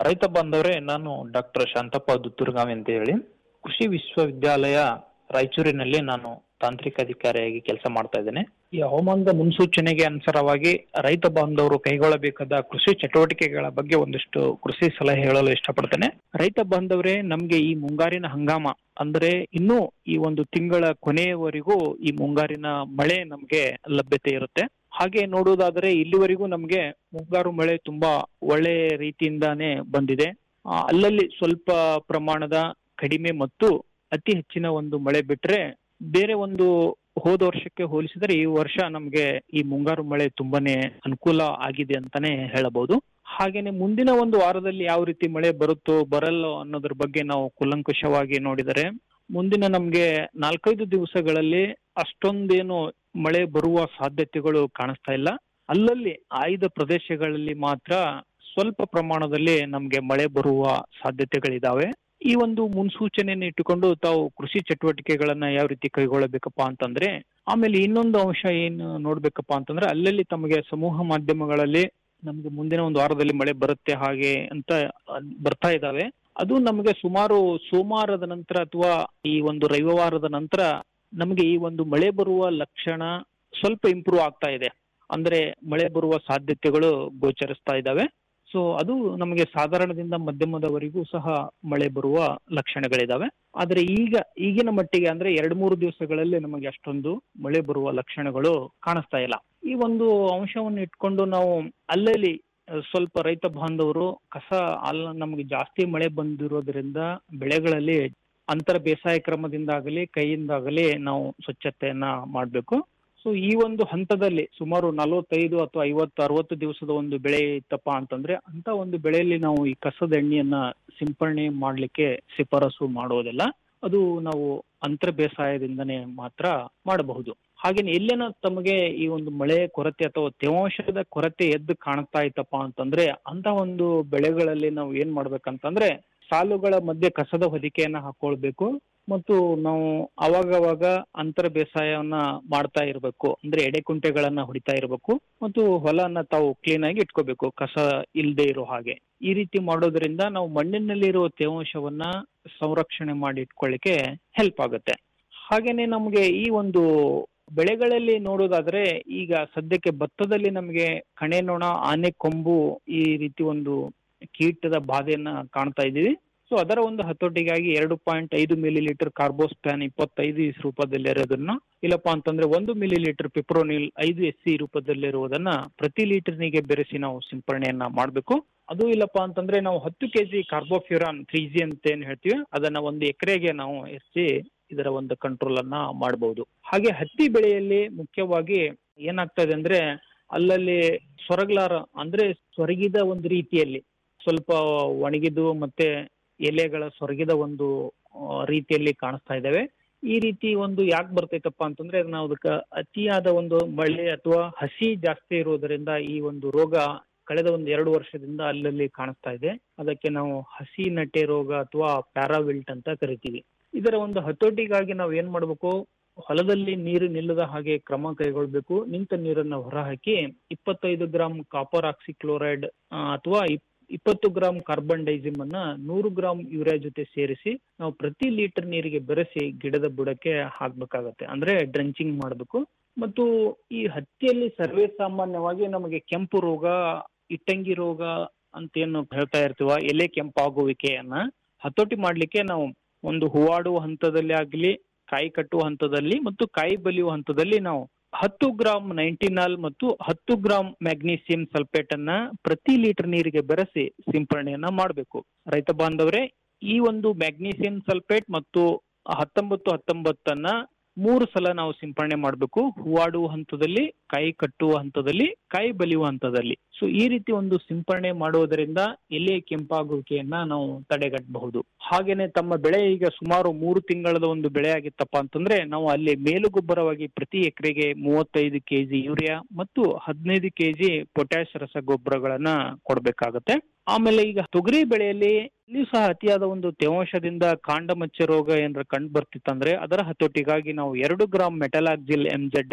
ರೈತ ಬಾಂಧವರೇ ನಾನು ಡಾಕ್ಟರ್ ಶಾಂತಪ್ಪ ದುತ್ತೂರ್ಗಾವಿ ಅಂತ ಹೇಳಿ ಕೃಷಿ ವಿಶ್ವವಿದ್ಯಾಲಯ ರಾಯಚೂರಿನಲ್ಲಿ ನಾನು ತಾಂತ್ರಿಕ ಅಧಿಕಾರಿಯಾಗಿ ಕೆಲಸ ಮಾಡ್ತಾ ಇದ್ದೇನೆ ಈ ಹವಾಮಾನದ ಮುನ್ಸೂಚನೆಗೆ ಅನುಸಾರವಾಗಿ ರೈತ ಬಾಂಧವರು ಕೈಗೊಳ್ಳಬೇಕಾದ ಕೃಷಿ ಚಟುವಟಿಕೆಗಳ ಬಗ್ಗೆ ಒಂದಿಷ್ಟು ಕೃಷಿ ಸಲಹೆ ಹೇಳಲು ಇಷ್ಟಪಡ್ತೇನೆ ರೈತ ಬಾಂಧವರೇ ನಮ್ಗೆ ಈ ಮುಂಗಾರಿನ ಹಂಗಾಮ ಅಂದ್ರೆ ಇನ್ನೂ ಈ ಒಂದು ತಿಂಗಳ ಕೊನೆಯವರೆಗೂ ಈ ಮುಂಗಾರಿನ ಮಳೆ ನಮ್ಗೆ ಲಭ್ಯತೆ ಇರುತ್ತೆ ಹಾಗೆ ನೋಡುವುದಾದರೆ ಇಲ್ಲಿವರೆಗೂ ನಮ್ಗೆ ಮುಂಗಾರು ಮಳೆ ತುಂಬಾ ಒಳ್ಳೆ ರೀತಿಯಿಂದಾನೇ ಬಂದಿದೆ ಆ, ಅಲ್ಲಲ್ಲಿ ಸ್ವಲ್ಪ ಪ್ರಮಾಣದ ಕಡಿಮೆ ಮತ್ತು ಅತಿ ಹೆಚ್ಚಿನ ಒಂದು ಮಳೆ ಬಿಟ್ರೆ ಬೇರೆ ಒಂದು ಹೋದ ವರ್ಷಕ್ಕೆ ಹೋಲಿಸಿದರೆ ಈ ವರ್ಷ ನಮ್ಗೆ ಈ ಮುಂಗಾರು ಮಳೆ ತುಂಬಾನೇ ಅನುಕೂಲ ಆಗಿದೆ ಅಂತಾನೆ ಹೇಳಬಹುದು ಹಾಗೇನೆ ಮುಂದಿನ ಒಂದು ವಾರದಲ್ಲಿ ಯಾವ ರೀತಿ ಮಳೆ ಬರುತ್ತೋ ಬರಲ್ಲೋ ಅನ್ನೋದ್ರ ಬಗ್ಗೆ ನಾವು ಕೂಲಂಕುಷವಾಗಿ ನೋಡಿದರೆ ಮುಂದಿನ ನಮ್ಗೆ ನಾಲ್ಕೈದು ದಿವಸಗಳಲ್ಲಿ ಅಷ್ಟೊಂದೇನು ಮಳೆ ಬರುವ ಸಾಧ್ಯತೆಗಳು ಕಾಣಿಸ್ತಾ ಇಲ್ಲ ಅಲ್ಲಲ್ಲಿ ಆಯ್ದ ಪ್ರದೇಶಗಳಲ್ಲಿ ಮಾತ್ರ ಸ್ವಲ್ಪ ಪ್ರಮಾಣದಲ್ಲಿ ನಮ್ಗೆ ಮಳೆ ಬರುವ ಸಾಧ್ಯತೆಗಳಿದಾವೆ ಈ ಒಂದು ಮುನ್ಸೂಚನೆಯನ್ನು ಇಟ್ಟುಕೊಂಡು ತಾವು ಕೃಷಿ ಚಟುವಟಿಕೆಗಳನ್ನ ಯಾವ ರೀತಿ ಕೈಗೊಳ್ಳಬೇಕಪ್ಪ ಅಂತಂದ್ರೆ ಆಮೇಲೆ ಇನ್ನೊಂದು ಅಂಶ ಏನು ನೋಡ್ಬೇಕಪ್ಪ ಅಂತಂದ್ರೆ ಅಲ್ಲಲ್ಲಿ ತಮಗೆ ಸಮೂಹ ಮಾಧ್ಯಮಗಳಲ್ಲಿ ನಮ್ಗೆ ಮುಂದಿನ ಒಂದು ವಾರದಲ್ಲಿ ಮಳೆ ಬರುತ್ತೆ ಹಾಗೆ ಅಂತ ಅನ್- ಬರ್ತಾ ಇದಾವೆ ಅದು ನಮಗೆ ಸುಮಾರು ಸೋಮವಾರದ ನಂತರ ಅಥವಾ ಈ ಒಂದು ರವಿವಾರದ ನಂತರ ನಮಗೆ ಈ ಒಂದು ಮಳೆ ಬರುವ ಲಕ್ಷಣ ಸ್ವಲ್ಪ ಇಂಪ್ರೂವ್ ಆಗ್ತಾ ಇದೆ ಅಂದ್ರೆ ಮಳೆ ಬರುವ ಸಾಧ್ಯತೆಗಳು ಗೋಚರಿಸ್ತಾ ಇದ್ದಾವೆ ಸೊ ಅದು ನಮಗೆ ಸಾಧಾರಣದಿಂದ ಮಧ್ಯಮದವರೆಗೂ ಸಹ ಮಳೆ ಬರುವ ಲಕ್ಷಣಗಳಿದಾವೆ ಆದ್ರೆ ಈಗ ಈಗಿನ ಮಟ್ಟಿಗೆ ಅಂದ್ರೆ ಎರಡ್ ಮೂರು ದಿವಸಗಳಲ್ಲಿ ನಮಗೆ ಅಷ್ಟೊಂದು ಮಳೆ ಬರುವ ಲಕ್ಷಣಗಳು ಕಾಣಿಸ್ತಾ ಇಲ್ಲ ಈ ಒಂದು ಅಂಶವನ್ನು ಇಟ್ಕೊಂಡು ನಾವು ಅಲ್ಲಲ್ಲಿ ಅಹ್, ಸ್ವಲ್ಪ ರೈತ ಬಾಂಧವರು ಕಸ ಅಲ್ಲ ನಮಗೆ ಜಾಸ್ತಿ ಮಳೆ ಬಂದಿರೋದ್ರಿಂದ ಬೆಳೆಗಳಲ್ಲಿ ಅಂತರ ಬೇಸಾಯ ಕ್ರಮದಿಂದಾಗಲಿ ಕೈಯಿಂದಾಗಲಿ ನಾವು ಸ್ವಚ್ಛತೆಯನ್ನ ಮಾಡಬೇಕು ಸೊ ಈ ಒಂದು ಹಂತದಲ್ಲಿ ಸುಮಾರು ನಲವತ್ತೈದು ಅಥವಾ ಐವತ್ತು ಅರವತ್ತು ದಿವಸದ ಒಂದು ಬೆಳೆ ಇತ್ತಪ್ಪ ಅಂತಂದ್ರೆ ಅಂತ ಒಂದು ಬೆಳೆಯಲ್ಲಿ ನಾವು ಈ ಕಸದ ಎಣ್ಣೆಯನ್ನ ಸಿಂಪರಣೆ ಮಾಡ್ಲಿಕ್ಕೆ ಶಿಫಾರಸು ಮಾಡೋದಿಲ್ಲ ಅದು ನಾವು ಅಂತರ ಬೇಸಾಯದಿಂದನೇ ಮಾತ್ರ ಮಾಡಬಹುದು ಹಾಗೇನೆ ಎಲ್ಲೇನ ತಮಗೆ ಈ ಒಂದು ಮಳೆ ಕೊರತೆ ಅಥವಾ ತೇವಾಂಶದ ಕೊರತೆ ಎದ್ದು ಕಾಣ್ತಾ ಇತ್ತಪ್ಪ ಅಂತಂದ್ರೆ ಅಂತ ಒಂದು ಬೆಳೆಗಳಲ್ಲಿ ನಾವು ಏನ್ ಮಾಡ್ಬೇಕಂತಂದ್ರೆ ಸಾಲುಗಳ ಮಧ್ಯೆ ಕಸದ ಹೊದಿಕೆಯನ್ನ ಹಾಕೊಳ್ಬೇಕು ಮತ್ತು ನಾವು ಅವಾಗವಾಗ ಅಂತರ ಬೇಸಾಯವನ್ನ ಮಾಡ್ತಾ ಇರಬೇಕು ಅಂದ್ರೆ ಎಡೆಕುಂಟೆಗಳನ್ನ ಹೊಡಿತಾ ಇರಬೇಕು ಮತ್ತು ಹೊಲನ ತಾವು ಕ್ಲೀನ್ ಆಗಿ ಇಟ್ಕೋಬೇಕು ಕಸ ಇಲ್ಲದೆ ಇರೋ ಹಾಗೆ ಈ ರೀತಿ ಮಾಡೋದ್ರಿಂದ ನಾವು ಮಣ್ಣಿನಲ್ಲಿರುವ ತೇವಾಂಶವನ್ನ ಸಂರಕ್ಷಣೆ ಮಾಡಿ ಇಟ್ಕೊಳ್ಳಿಕ್ಕೆ ಹೆಲ್ಪ್ ಆಗುತ್ತೆ ಹಾಗೇನೆ ನಮಗೆ ಈ ಒಂದು ಬೆಳೆಗಳಲ್ಲಿ ನೋಡೋದಾದ್ರೆ ಈಗ ಸದ್ಯಕ್ಕೆ ಭತ್ತದಲ್ಲಿ ನಮಗೆ ಕಣೆ ನೊಣ ಆನೆ ಕೊಂಬು ಈ ರೀತಿ ಒಂದು ಕೀಟದ ಬಾಧೆಯನ್ನ ಕಾಣ್ತಾ ಇದ್ದೀವಿ ಸೊ ಅದರ ಒಂದು ಹತೋಟಿಗಾಗಿ ಎರಡು ಪಾಯಿಂಟ್ ಐದು ಮಿಲಿ ಲೀಟರ್ ಕಾರ್ಬೋಸ್ಪ್ಯಾನ್ ಇಪ್ಪತ್ತೈದು ಇಸ್ ರೂಪದಲ್ಲಿರೋದನ್ನ ಇಲ್ಲಪ್ಪ ಅಂತಂದ್ರೆ ಒಂದು ಮಿಲಿ ಲೀಟರ್ ಪಿಪ್ರೋನಿಲ್ ಐದು ಎಸ್ ಸಿ ರೂಪದಲ್ಲಿರುವುದನ್ನ ಪ್ರತಿ ಲೀಟರ್ನಿಗೆ ಬೆರೆಸಿ ನಾವು ಸಿಂಪರಣೆಯನ್ನ ಮಾಡಬೇಕು ಅದು ಇಲ್ಲಪ್ಪ ಅಂತಂದ್ರೆ ನಾವು ಹತ್ತು ಕೆಜಿ ಕಾರ್ಬೋಫ್ಯೂರಾನ್ ತ್ರೀ ಜಿ ಅಂತ ಏನ್ ಹೇಳ್ತೀವಿ ಅದನ್ನ ಒಂದು ಎಕರೆಗೆ ನಾವು ಎರ್ಸಿ ಇದರ ಒಂದು ಕಂಟ್ರೋಲ್ ಅನ್ನ ಮಾಡಬಹುದು ಹಾಗೆ ಹತ್ತಿ ಬೆಳೆಯಲ್ಲಿ ಮುಖ್ಯವಾಗಿ ಏನಾಗ್ತದೆ ಅಂದ್ರೆ ಅಲ್ಲಲ್ಲಿ ಸೊರಗ್ಲಾರ ಅಂದ್ರೆ ಸೊರಗಿದ ಒಂದು ರೀತಿಯಲ್ಲಿ ಸ್ವಲ್ಪ ಒಣಗಿದ್ದು ಮತ್ತೆ ಎಲೆಗಳ ಸೊರಗಿದ ಒಂದು ಆ, ರೀತಿಯಲ್ಲಿ ಕಾಣಿಸ್ತಾ ಇದ್ದಾವೆ ಈ ರೀತಿ ಒಂದು ಯಾಕೆ ಬರ್ತೈತಪ್ಪ ಅಂತಂದ್ರೆ ನಾವು ಅದಕ್ಕೆ ಅತಿಯಾದ ಒಂದು ಮಳೆ ಅಥವಾ ಹಸಿ ಜಾಸ್ತಿ ಇರೋದರಿಂದ ಈ ಒಂದು ರೋಗ ಕಳೆದ ಒಂದು ಎರಡು ವರ್ಷದಿಂದ ಅಲ್ಲಲ್ಲಿ ಕಾಣಿಸ್ತಾ ಇದೆ ಅದಕ್ಕೆ ನಾವು ಹಸಿ ನಟೆ ರೋಗ ಅಥವಾ ಪ್ಯಾರಾವಿಲ್ಟ್ ಅಂತ ಕರಿತೀವಿ ಇದರ ಒಂದು ಹತೋಟಿಗಾಗಿ ನಾವು ಏನ್ ಮಾಡ್ಬೇಕು ಹೊಲದಲ್ಲಿ ನೀರು ನಿಲ್ಲದ ಹಾಗೆ ಕ್ರಮ ಕೈಗೊಳ್ಬೇಕು ನಿಂತ ನೀರನ್ನ ಹೊರಹಾಕಿ ಇಪ್ಪತ್ತೈದು ಗ್ರಾಂ ಕಾಪರ್ ಆಕ್ಸಿಕ್ಲೋರೈಡ್ ಅಥವಾ ಇಪ್- ಇಪ್ಪತ್ತು ಗ್ರಾಂ ಕಾರ್ಬನ್ ಡೈಸಿಮ್ ಅನ್ನ ನೂರು ಗ್ರಾಂ ಯೂರಿಯಾ ಜೊತೆ ಸೇರಿಸಿ ನಾವು ಪ್ರತಿ ಲೀಟರ್ ನೀರಿಗೆ ಬೆರೆಸಿ ಗಿಡದ ಬುಡಕ್ಕೆ ಹಾಕ್ಬೇಕಾಗತ್ತೆ ಅಂದ್ರೆ ಡ್ರೆಂಚಿಂಗ್ ಮಾಡಬೇಕು ಮತ್ತು ಈ ಹತ್ತಿಯಲ್ಲಿ ಸರ್ವೇ ಸಾಮಾನ್ಯವಾಗಿ ನಮಗೆ ಕೆಂಪು ರೋಗ ಇಟ್ಟಂಗಿ ರೋಗ ಅಂತ ಏನು ಹೇಳ್ತಾ ಇರ್ತೀವ ಎಲೆ ಕೆಂಪಾಗುವಿಕೆಯನ್ನ ಹತೋಟಿ ಮಾಡ್ಲಿಕ್ಕೆ ನಾವು ಒಂದು ಹೂವಾಡುವ ಹಂತದಲ್ಲಿ ಆಗ್ಲಿ ಕಾಯಿ ಕಟ್ಟುವ ಹಂತದಲ್ಲಿ ಮತ್ತು ಕಾಯಿ ಬಲಿಯುವ ಹಂತದಲ್ಲಿ ನಾವು ಹತ್ತು ಗ್ರಾಂ ನೈಂಟಿನಾಲ್ ಮತ್ತು ಹತ್ತು ಗ್ರಾಂ ಮ್ಯಾಗ್ನೀಸಿಯಂ ಸಲ್ಫೇಟ್ ಅನ್ನ ಪ್ರತಿ ಲೀಟರ್ ನೀರಿಗೆ ಬೆರೆಸಿ ಸಿಂಪರಣೆಯನ್ನ ಮಾಡಬೇಕು ರೈತ ಬಾಂಧವರೇ ಈ ಒಂದು ಮ್ಯಾಗ್ನೀಸಿಯಂ ಸಲ್ಫೇಟ್ ಮತ್ತು ಹತ್ತೊಂಬತ್ತು ಹತ್ತೊಂಬತ್ತನ್ನ ಮೂರು ಸಲ ನಾವು ಸಿಂಪರಣೆ ಮಾಡಬೇಕು ಹೂವಾಡುವ ಹಂತದಲ್ಲಿ ಕಾಯಿ ಕಟ್ಟುವ ಹಂತದಲ್ಲಿ ಕಾಯಿ ಬಲಿಯುವ ಹಂತದಲ್ಲಿ ಸೊ ಈ ರೀತಿ ಒಂದು ಸಿಂಪರಣೆ ಮಾಡುವುದರಿಂದ ಎಲೆ ಕೆಂಪಾಗುವಿಕೆಯನ್ನ ನಾವು ತಡೆಗಟ್ಟಬಹುದು ಹಾಗೇನೆ ತಮ್ಮ ಬೆಳೆ ಈಗ ಸುಮಾರು ಮೂರು ತಿಂಗಳದ ಒಂದು ಬೆಳೆ ಆಗಿತ್ತಪ್ಪ ಅಂತಂದ್ರೆ ನಾವು ಅಲ್ಲಿ ಮೇಲುಗೊಬ್ಬರವಾಗಿ ಪ್ರತಿ ಎಕರೆಗೆ ಮೂವತ್ತೈದು ಕೆಜಿ ಯೂರಿಯಾ ಮತ್ತು ಹದಿನೈದು ಕೆಜಿ ಪೊಟ್ಯಾಶ್ ರಸಗೊಬ್ಬರಗಳನ್ನ ಕೊಡಬೇಕಾಗತ್ತೆ ಆಮೇಲೆ ಈಗ ತೊಗರಿ ಬೆಳೆಯಲ್ಲಿ ಇಲ್ಲಿಯೂ ಸಹ ಅತಿಯಾದ ಒಂದು ತೇವಾಂಶದಿಂದ ಕಾಂಡ ಮಚ್ಚೆ ರೋಗ ಏನಾರ ಕಂಡು ಬರ್ತಿತ್ತಂದ್ರೆ ಅದರ ಹತೋಟಿಗಾಗಿ ನಾವು ಎರಡು ಗ್ರಾಂ ಮೆಟಲಾಕ್ಸಿಲ್ ಎಂ ಜೆಡ್ ಅನ್ನ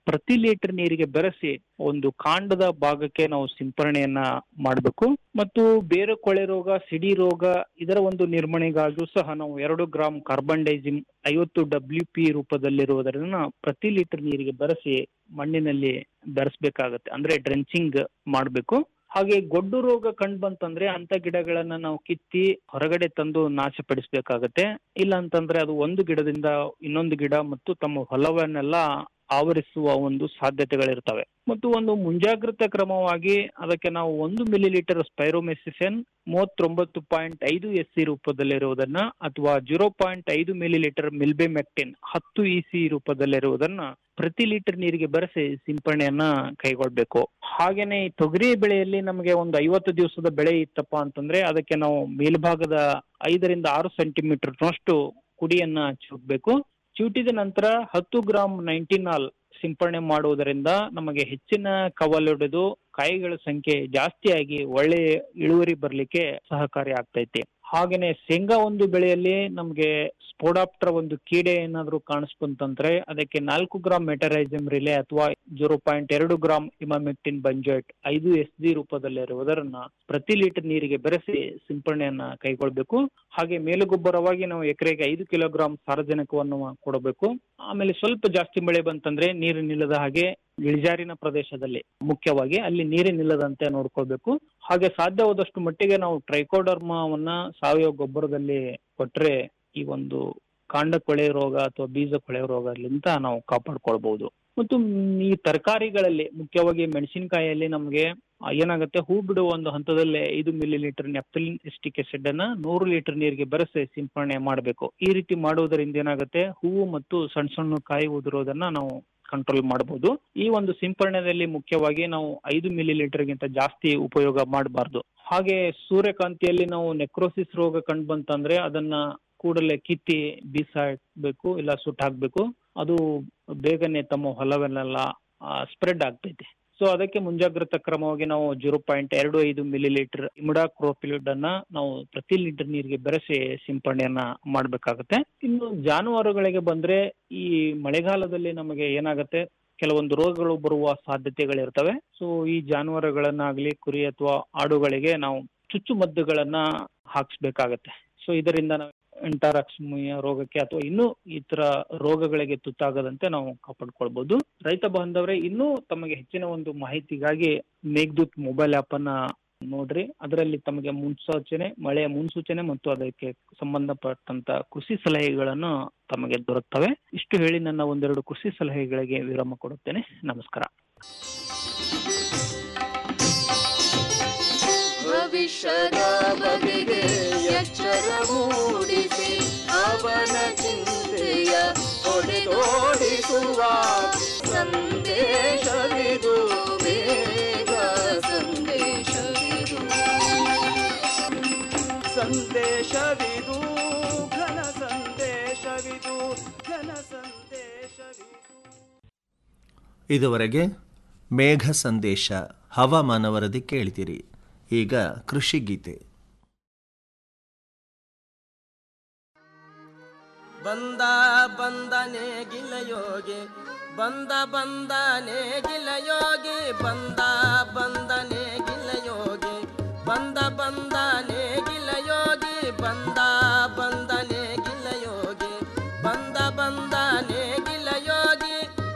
ಪ್ರತಿ ಲೀಟರ್ ನೀರಿಗೆ ಬೆರೆಸಿ ಒಂದು ಕಾಂಡದ ಭಾಗಕ್ಕೆ ನಾವು ಸಿಂಪರಣೆಯನ್ನ ಮಾಡಬೇಕು ಮತ್ತು ಬೇರೆ ಕೊಳೆ ರೋಗ ಸಿಡಿ ರೋಗ ಇದರ ಒಂದು ನಿರ್ವಹಣೆಗಾಗಿಯೂ ಸಹ ನಾವು ಎರಡು ಗ್ರಾಂ ಕಾರ್ಬನ್ ಡೈಸಿಮ್ ಐವತ್ತು ಡಬ್ಲ್ಯೂ ಪಿ ರೂಪದಲ್ಲಿರುವುದರಿಂದ ಪ್ರತಿ ಲೀಟರ್ ನೀರಿಗೆ ಬೆರೆಸಿ ಮಣ್ಣಿನಲ್ಲಿ ಬೆರೆಸ್ಬೇಕಾಗತ್ತೆ ಅಂದ್ರೆ ಡ್ರೆಂಚಿಂಗ್ ಮಾಡಬೇಕು ಹಾಗೆ ಗೊಡ್ಡು ರೋಗ ಕಂಡು ಬಂತಂದ್ರೆ ಅಂತ ಗಿಡಗಳನ್ನ ನಾವು ಕಿತ್ತಿ ಹೊರಗಡೆ ತಂದು ನಾಶಪಡಿಸಬೇಕಾಗತ್ತೆ ಇಲ್ಲ ಅಂತಂದ್ರೆ ಅದು ಒಂದು ಗಿಡದಿಂದ ಇನ್ನೊಂದು ಗಿಡ ಮತ್ತು ತಮ್ಮ ಹೊಲವನ್ನೆಲ್ಲ ಆವರಿಸುವ ಒಂದು ಸಾಧ್ಯತೆಗಳಿರ್ತವೆ ಮತ್ತು ಒಂದು ಮುಂಜಾಗ್ರತಾ ಕ್ರಮವಾಗಿ ಅದಕ್ಕೆ ನಾವು ಒಂದು ಮಿಲಿ ಲೀಟರ್ ಸ್ಪೈರೋಮೆಸಿಫೆನ್ ಮೂವತ್ತೊಂಬತ್ತು ಪಾಯಿಂಟ್ ಐದು ಎಸ್ ಸಿ ರೂಪದಲ್ಲಿರುವುದನ್ನ ಅಥವಾ ಜೀರೋ ಪಾಯಿಂಟ್ ಐದು ಮಿಲಿ ಲೀಟರ್ ಮಿಲ್ಬೆಮೆಕ್ಟಿನ್ ಹತ್ತು ಇ ಸಿ ರೂಪದಲ್ಲಿರುವುದನ್ನ ಪ್ರತಿ ಲೀಟರ್ ನೀರಿಗೆ ಬೆರೆಸಿ ಸಿಂಪರಣೆಯನ್ನ ಕೈಗೊಳ್ಬೇಕು ಹಾಗೇನೆ ಈ ತೊಗರಿ ಬೆಳೆಯಲ್ಲಿ ನಮಗೆ ಒಂದು ಐವತ್ತು ದಿವಸದ ಬೆಳೆ ಇತ್ತಪ್ಪ ಅಂತಂದ್ರೆ ಅದಕ್ಕೆ ನಾವು ಮೇಲ್ಭಾಗದ ಐದರಿಂದ ಆರು ಸೆಂಟಿಮೀಟರ್ನಷ್ಟು ಕುಡಿಯನ್ನ ಚಿವುಟ್ಬೇಕು ಚಿವುಟಿದ ನಂತರ ಹತ್ತು ಗ್ರಾಂ ನೈಂಟಿನಾಲ್ ಸಿಂಪರಣೆ ಮಾಡುವುದರಿಂದ ನಮಗೆ ಹೆಚ್ಚಿನ ಕವಲೊಡೆದು ಕಾಯಿಗಳ ಸಂಖ್ಯೆ ಜಾಸ್ತಿಯಾಗಿ ಒಳ್ಳೆ ಇಳುವರಿ ಬರ್ಲಿಕ್ಕೆ ಸಹಕಾರಿ ಆಗ್ತೈತಿ ಹಾಗೇನೆ ಶೇಂಗಾ ಒಂದು ಬೆಳೆಯಲ್ಲಿ ನಮ್ಗೆ ಸ್ಪೋಡಾಪ್ಟರ್ ಒಂದು ಕೀಡೆ ಏನಾದ್ರೂ ಕಾಣಿಸ್ಕೊಂತಂದ್ರೆ ಅದಕ್ಕೆ ನಾಲ್ಕು ಗ್ರಾಂ ಮೆಟರೈಸಮ್ ರಿಲೆ ಅಥವಾ ಜೀರೋ ಪಾಯಿಂಟ್ ಎರಡು ಗ್ರಾಂ ಇಮಾಮೆಕ್ಟಿನ್ ಬಂಜೋಯ್ಟ್ ಐದು ಎಸ್ ಜಿ ರೂಪದಲ್ಲಿರುವುದರನ್ನ ಪ್ರತಿ ಲೀಟರ್ ನೀರಿಗೆ ಬೆರೆಸಿ ಸಿಂಪರಣೆಯನ್ನ ಕೈಗೊಳ್ಬೇಕು ಹಾಗೆ ಮೇಲುಗೊಬ್ಬರವಾಗಿ ನಾವು ಎಕರೆಗೆ ಐದು ಕಿಲೋಗ್ರಾಂ ಸಾರಜನಕವನ್ನು ಕೊಡಬೇಕು ಆಮೇಲೆ ಸ್ವಲ್ಪ ಜಾಸ್ತಿ ಮಳೆ ಬಂತಂದ್ರೆ ನೀರು ನಿಲ್ಲದ ಹಾಗೆ ಇಳಿಜಾರಿನ ಪ್ರದೇಶದಲ್ಲಿ ಮುಖ್ಯವಾಗಿ ಅಲ್ಲಿ ನೀರು ನಿಲ್ಲದಂತೆ ನೋಡ್ಕೊಳ್ಬೇಕು ಹಾಗೆ ಸಾಧ್ಯವಾದಷ್ಟು ಮಟ್ಟಿಗೆ ನಾವು ಟ್ರೈಕೋಡರ್ಮವನ್ನ ಸಾವಯವ ಗೊಬ್ಬರದಲ್ಲಿ ಕೊಟ್ರೆ ಈ ಒಂದು ಕಾಂಡ ಕೊಳೆ ರೋಗ ಅಥವಾ ಬೀಜ ಕೊಳೆ ರೋಗದಿಂದ ನಾವು ಕಾಪಾಡ್ಕೊಳ್ಬಹುದು ಮತ್ತು ಮ್, ಈ ತರಕಾರಿಗಳಲ್ಲಿ ಮುಖ್ಯವಾಗಿ ಮೆಣಸಿನಕಾಯಿಯಲ್ಲಿ ನಮಗೆ ಆ, ಏನಾಗುತ್ತೆ ಹೂ ಬಿಡುವ ಒಂದು ಹಂತದಲ್ಲೇ ಐದು millilitre naphthalene acetic acid ಅನ್ನ ನೂರು ಲೀಟರ್ ನೀರಿಗೆ ಬೆರೆಸಿ ಸಿಂಪರಣೆ ಮಾಡಬೇಕು ಈ ರೀತಿ ಮಾಡುವುದರಿಂದ ಏನಾಗುತ್ತೆ ಹೂವು ಮತ್ತು ಸಣ್ಣ ಸಣ್ಣ ಕಾಯಿ ಉದುರೋದನ್ನ ನಾವು ಕಂಟ್ರೋಲ್ ಮಾಡಬಹುದು ಈ ಒಂದು ಸಿಂಪರಣೆಯಲ್ಲಿ ಮುಖ್ಯವಾಗಿ ನಾವು ಐದು ಮಿಲಿ ಲೀಟರ್ಗಿಂತ ಜಾಸ್ತಿ ಉಪಯೋಗ ಮಾಡಬಾರ್ದು ಹಾಗೆ ಸೂರ್ಯಕಾಂತಿಯಲ್ಲಿ ನಾವು ನೆಕ್ರೋಸಿಸ್ ರೋಗ ಕಂಡು ಬಂತಂದ್ರೆ ಅದನ್ನ ಕೂಡಲೇ ಕಿತ್ತಿ ಬೀಸಾಕ್ಬೇಕು ಇಲ್ಲ ಸುಟ್ಟು ಹಾಕ್ಬೇಕು ಅದು ಬೇಗನೆ ತಮ್ಮ ಹೊಲವನ್ನೆಲ್ಲ ಸ್ಪ್ರೆಡ್ ಆಗ್ತೈತೆ ಸೊ ಅದಕ್ಕೆ ಮುಂಜಾಗ್ರತಾ ಕ್ರಮವಾಗಿ ನಾವು ಜೀರೋ ಪಾಯಿಂಟ್ ಎರಡು ಐದು ಮಿಲಿ ಲೀಟರ್ ಇಮಿಡಾಕ್ರೋಪಿಲಿಡ್ ಅನ್ನ ನಾವು ಪ್ರತಿ ಲೀಟರ್ ನೀರಿಗೆ ಬೆರೆಸಿ ಸಿಂಪರಣೆಯನ್ನ ಮಾಡಬೇಕಾಗತ್ತೆ ಇನ್ನು ಜಾನುವಾರುಗಳಿಗೆ ಬಂದ್ರೆ ಈ ಮಳೆಗಾಲದಲ್ಲಿ ನಮಗೆ ಏನಾಗುತ್ತೆ ಕೆಲವೊಂದು ರೋಗಗಳು ಬರುವ ಸಾಧ್ಯತೆಗಳಿರ್ತವೆ ಸೊ ಈ ಜಾನುವಾರುಗಳನ್ನಾಗ್ಲಿ ಕುರಿ ಅಥವಾ ಆಡುಗಳಿಗೆ ನಾವು ಚುಚ್ಚುಮದ್ದುಗಳನ್ನ ಹಾಕ್ಸ್ಬೇಕಾಗತ್ತೆ ಸೊ ಇದರಿಂದ ನಾವು ಎಂಟಾರಾಕ್ಸ್ಮಿಯ ರೋಗಕ್ಕೆ ಅಥವಾ ಇನ್ನೂ ಇತರ ರೋಗಗಳಿಗೆ ತುತ್ತಾಗದಂತೆ ನಾವು ಕಾಪಾಡ್ಕೊಳ್ಬಹುದು ರೈತ ಬಾಂಧವರೇ ಇನ್ನೂ ತಮಗೆ ಹೆಚ್ಚಿನ ಒಂದು ಮಾಹಿತಿಗಾಗಿ ಮೇಘದೂತ್ ಮೊಬೈಲ್ ಆಪ್ ಅನ್ನ ನೋಡ್ರಿ ಅದರಲ್ಲಿ ತಮಗೆ ಮುನ್ಸೂಚನೆ ಮಳೆಯ ಮುನ್ಸೂಚನೆ ಮತ್ತು ಅದಕ್ಕೆ ಸಂಬಂಧಪಟ್ಟಂತ ಕೃಷಿ ಸಲಹೆಗಳನ್ನು ತಮಗೆ ದೊರಕ್ತವೆ ಇಷ್ಟು ಹೇಳಿ ನನ್ನ ಒಂದೆರಡು ಕೃಷಿ ಸಲಹೆಗಳಿಗೆ ವಿರಾಮ ಕೊಡುತ್ತೇನೆ ನಮಸ್ಕಾರ ಭವಿಷ್ಯದ ಬಗೆಗೆ ಎಚ್ಚರ ಮೂಡಿಸಿ ಅವನ ಚಿಂತೆಯ ಹೊಡೆದೋಡಿಸುವ ಸಂದೇಶವಿದು ಬೇಗ ಸಂದೇಶವಿದು ಸಂದೇಶವಿದು ಘನ ಸಂದೇಶವಿದು ಘನ ಸಂದೇಶವಿದು ಇದುವರೆಗೆ ಮೇಘ ಸಂದೇಶ ಹವಾಮಾನ ವರದಿ ಕೇಳಿದಿರಿ ಈಗ ಕೃಷಿ ಗೀತೆ ಬಂದ ಬಂದನೆ ಗಿಲಯೋಗಿ ಬಂದ ಬಂದನೆ ಗಿಲಯೋಗಿ ಬಂದ ಬಂದನೆ ಗಿಲಯೋಗಿ ಬಂದ ಬಂದನೆ ಗಿಲಯೋಗಿ ಬಂದ ಬಂದನೆ ಗಿಲಯೋಗಿ ಬಂದ ಬಂದನೆ ಗಿಲಯೋಗಿ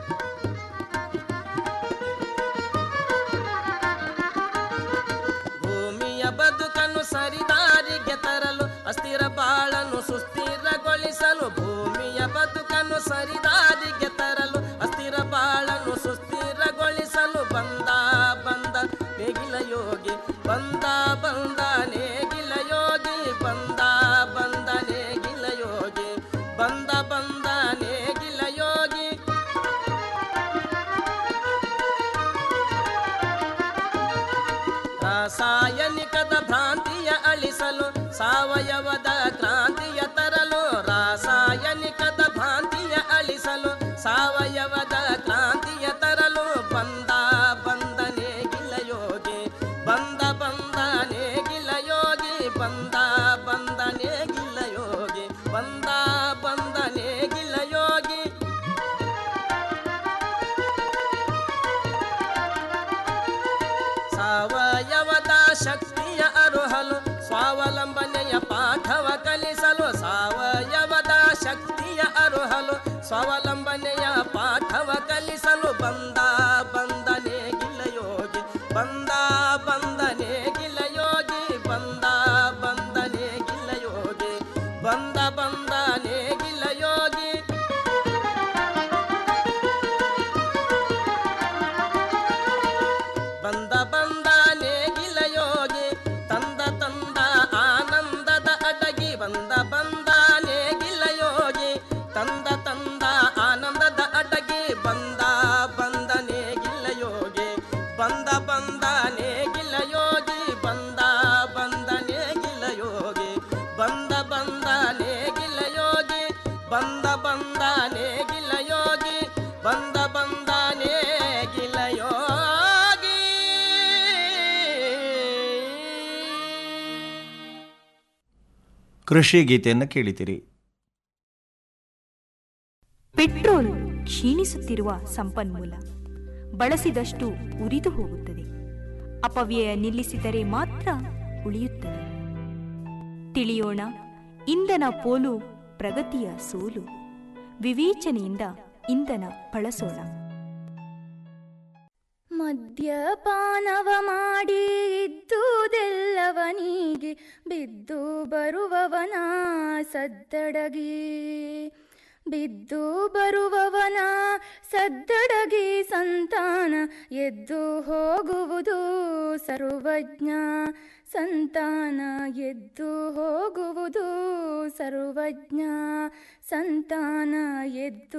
ಭೂಮಿಯ ಬದುಕನ್ನು ಸರಿದಾರಿಗೆ ತರಲು ಅಸ್ಥಿರ ಬಾಳನ್ನು ಸುಸ್ಥಿರಗೊಳಿಸಲು ಭೂಮಿಯ ಬದುಕನ್ನು ಸರಿದಾರಿಗೆ ತರಲು ಅಸ್ಥಿರ ಬಾಳನ್ನು ಸುಸ್ಥಿರಗೊಳಿಸಲು ಬಂದ ಬಂದ ನೇಗಿಲ ಯೋಗಿ ಬಂದ ಬಂದ ನೇಗಿಲ ಯೋಗಿ ಬಂದ ಬಂದ ನೇಗಿಲ ಯೋಗಿ ಬಂದ ಬಂದ ನೇಗಿಲ ಯೋಗಿ ರಾಸಾಯನಿಕದ ಭ್ರಾಂತಿಯ ಅಳಿಸಲು ಸಾವಯವದ ಕ್ರಾಂತಿಯ ತರಲು ರಾಸಾಯನಿಕದ ಭ್ರಾಂತಿಯ ಅಳಿಸಲು ಸಾವಯವದ ಕ್ರಾಂತಿಯ ತರಲು ಬಂದ ಬಂದನೆ ಗಿಲಯೋಗಿ ಬಂದ ಬಂದನೆ ಗಿಲಯೋಗಿ ಬಂದ ಬಂದನೆ ಗಿಲಯೋಗಿ ಬಂದ ಬಂದನೆ ಗಿಲಯೋಗಿ ಕೃಷಿ ಗೀತೆಯನ್ನು ಕೇಳಿದಿರಿ ಪೆಟ್ರೋಲ್ ಕ್ಷೀಣಿಸುತ್ತಿರುವ ಸಂಪನ್ಮೂಲ ಬಳಸಿದಷ್ಟು ಉರಿದು ಹೋಗುತ್ತದೆ ಅಪವ್ಯಯ ನಿಲ್ಲಿಸಿದರೆ ಮಾತ್ರ ಉಳಿಯುತ್ತದೆ ತಿಳಿಯೋಣ ಇಂಧನ ಪೋಲು ಪ್ರಗತಿಯ ಸೋಲು ವಿವೇಚನೆಯಿಂದ ಇಂಧನ ಬಳಸೋಣ ಮದ್ಯಪಾನವ ಮಾಡಿ ಇದ್ದುದೆಲ್ಲವನಿಗೆ ಬಿದ್ದು ಬರುವವನ ಸದ್ದಡಗಿ ಬಿದ್ದು ಬರುವವನ ಸದ್ದಡಗಿ ಸಂತಾನ ಎದ್ದು ಹೋಗುವುದು ಸರ್ವಜ್ಞ ಸಂತಾನ ಎದ್ದು ಹೋಗುವುದು ಸರ್ವಜ್ಞ ಸಂತಾನ ಎದ್ದು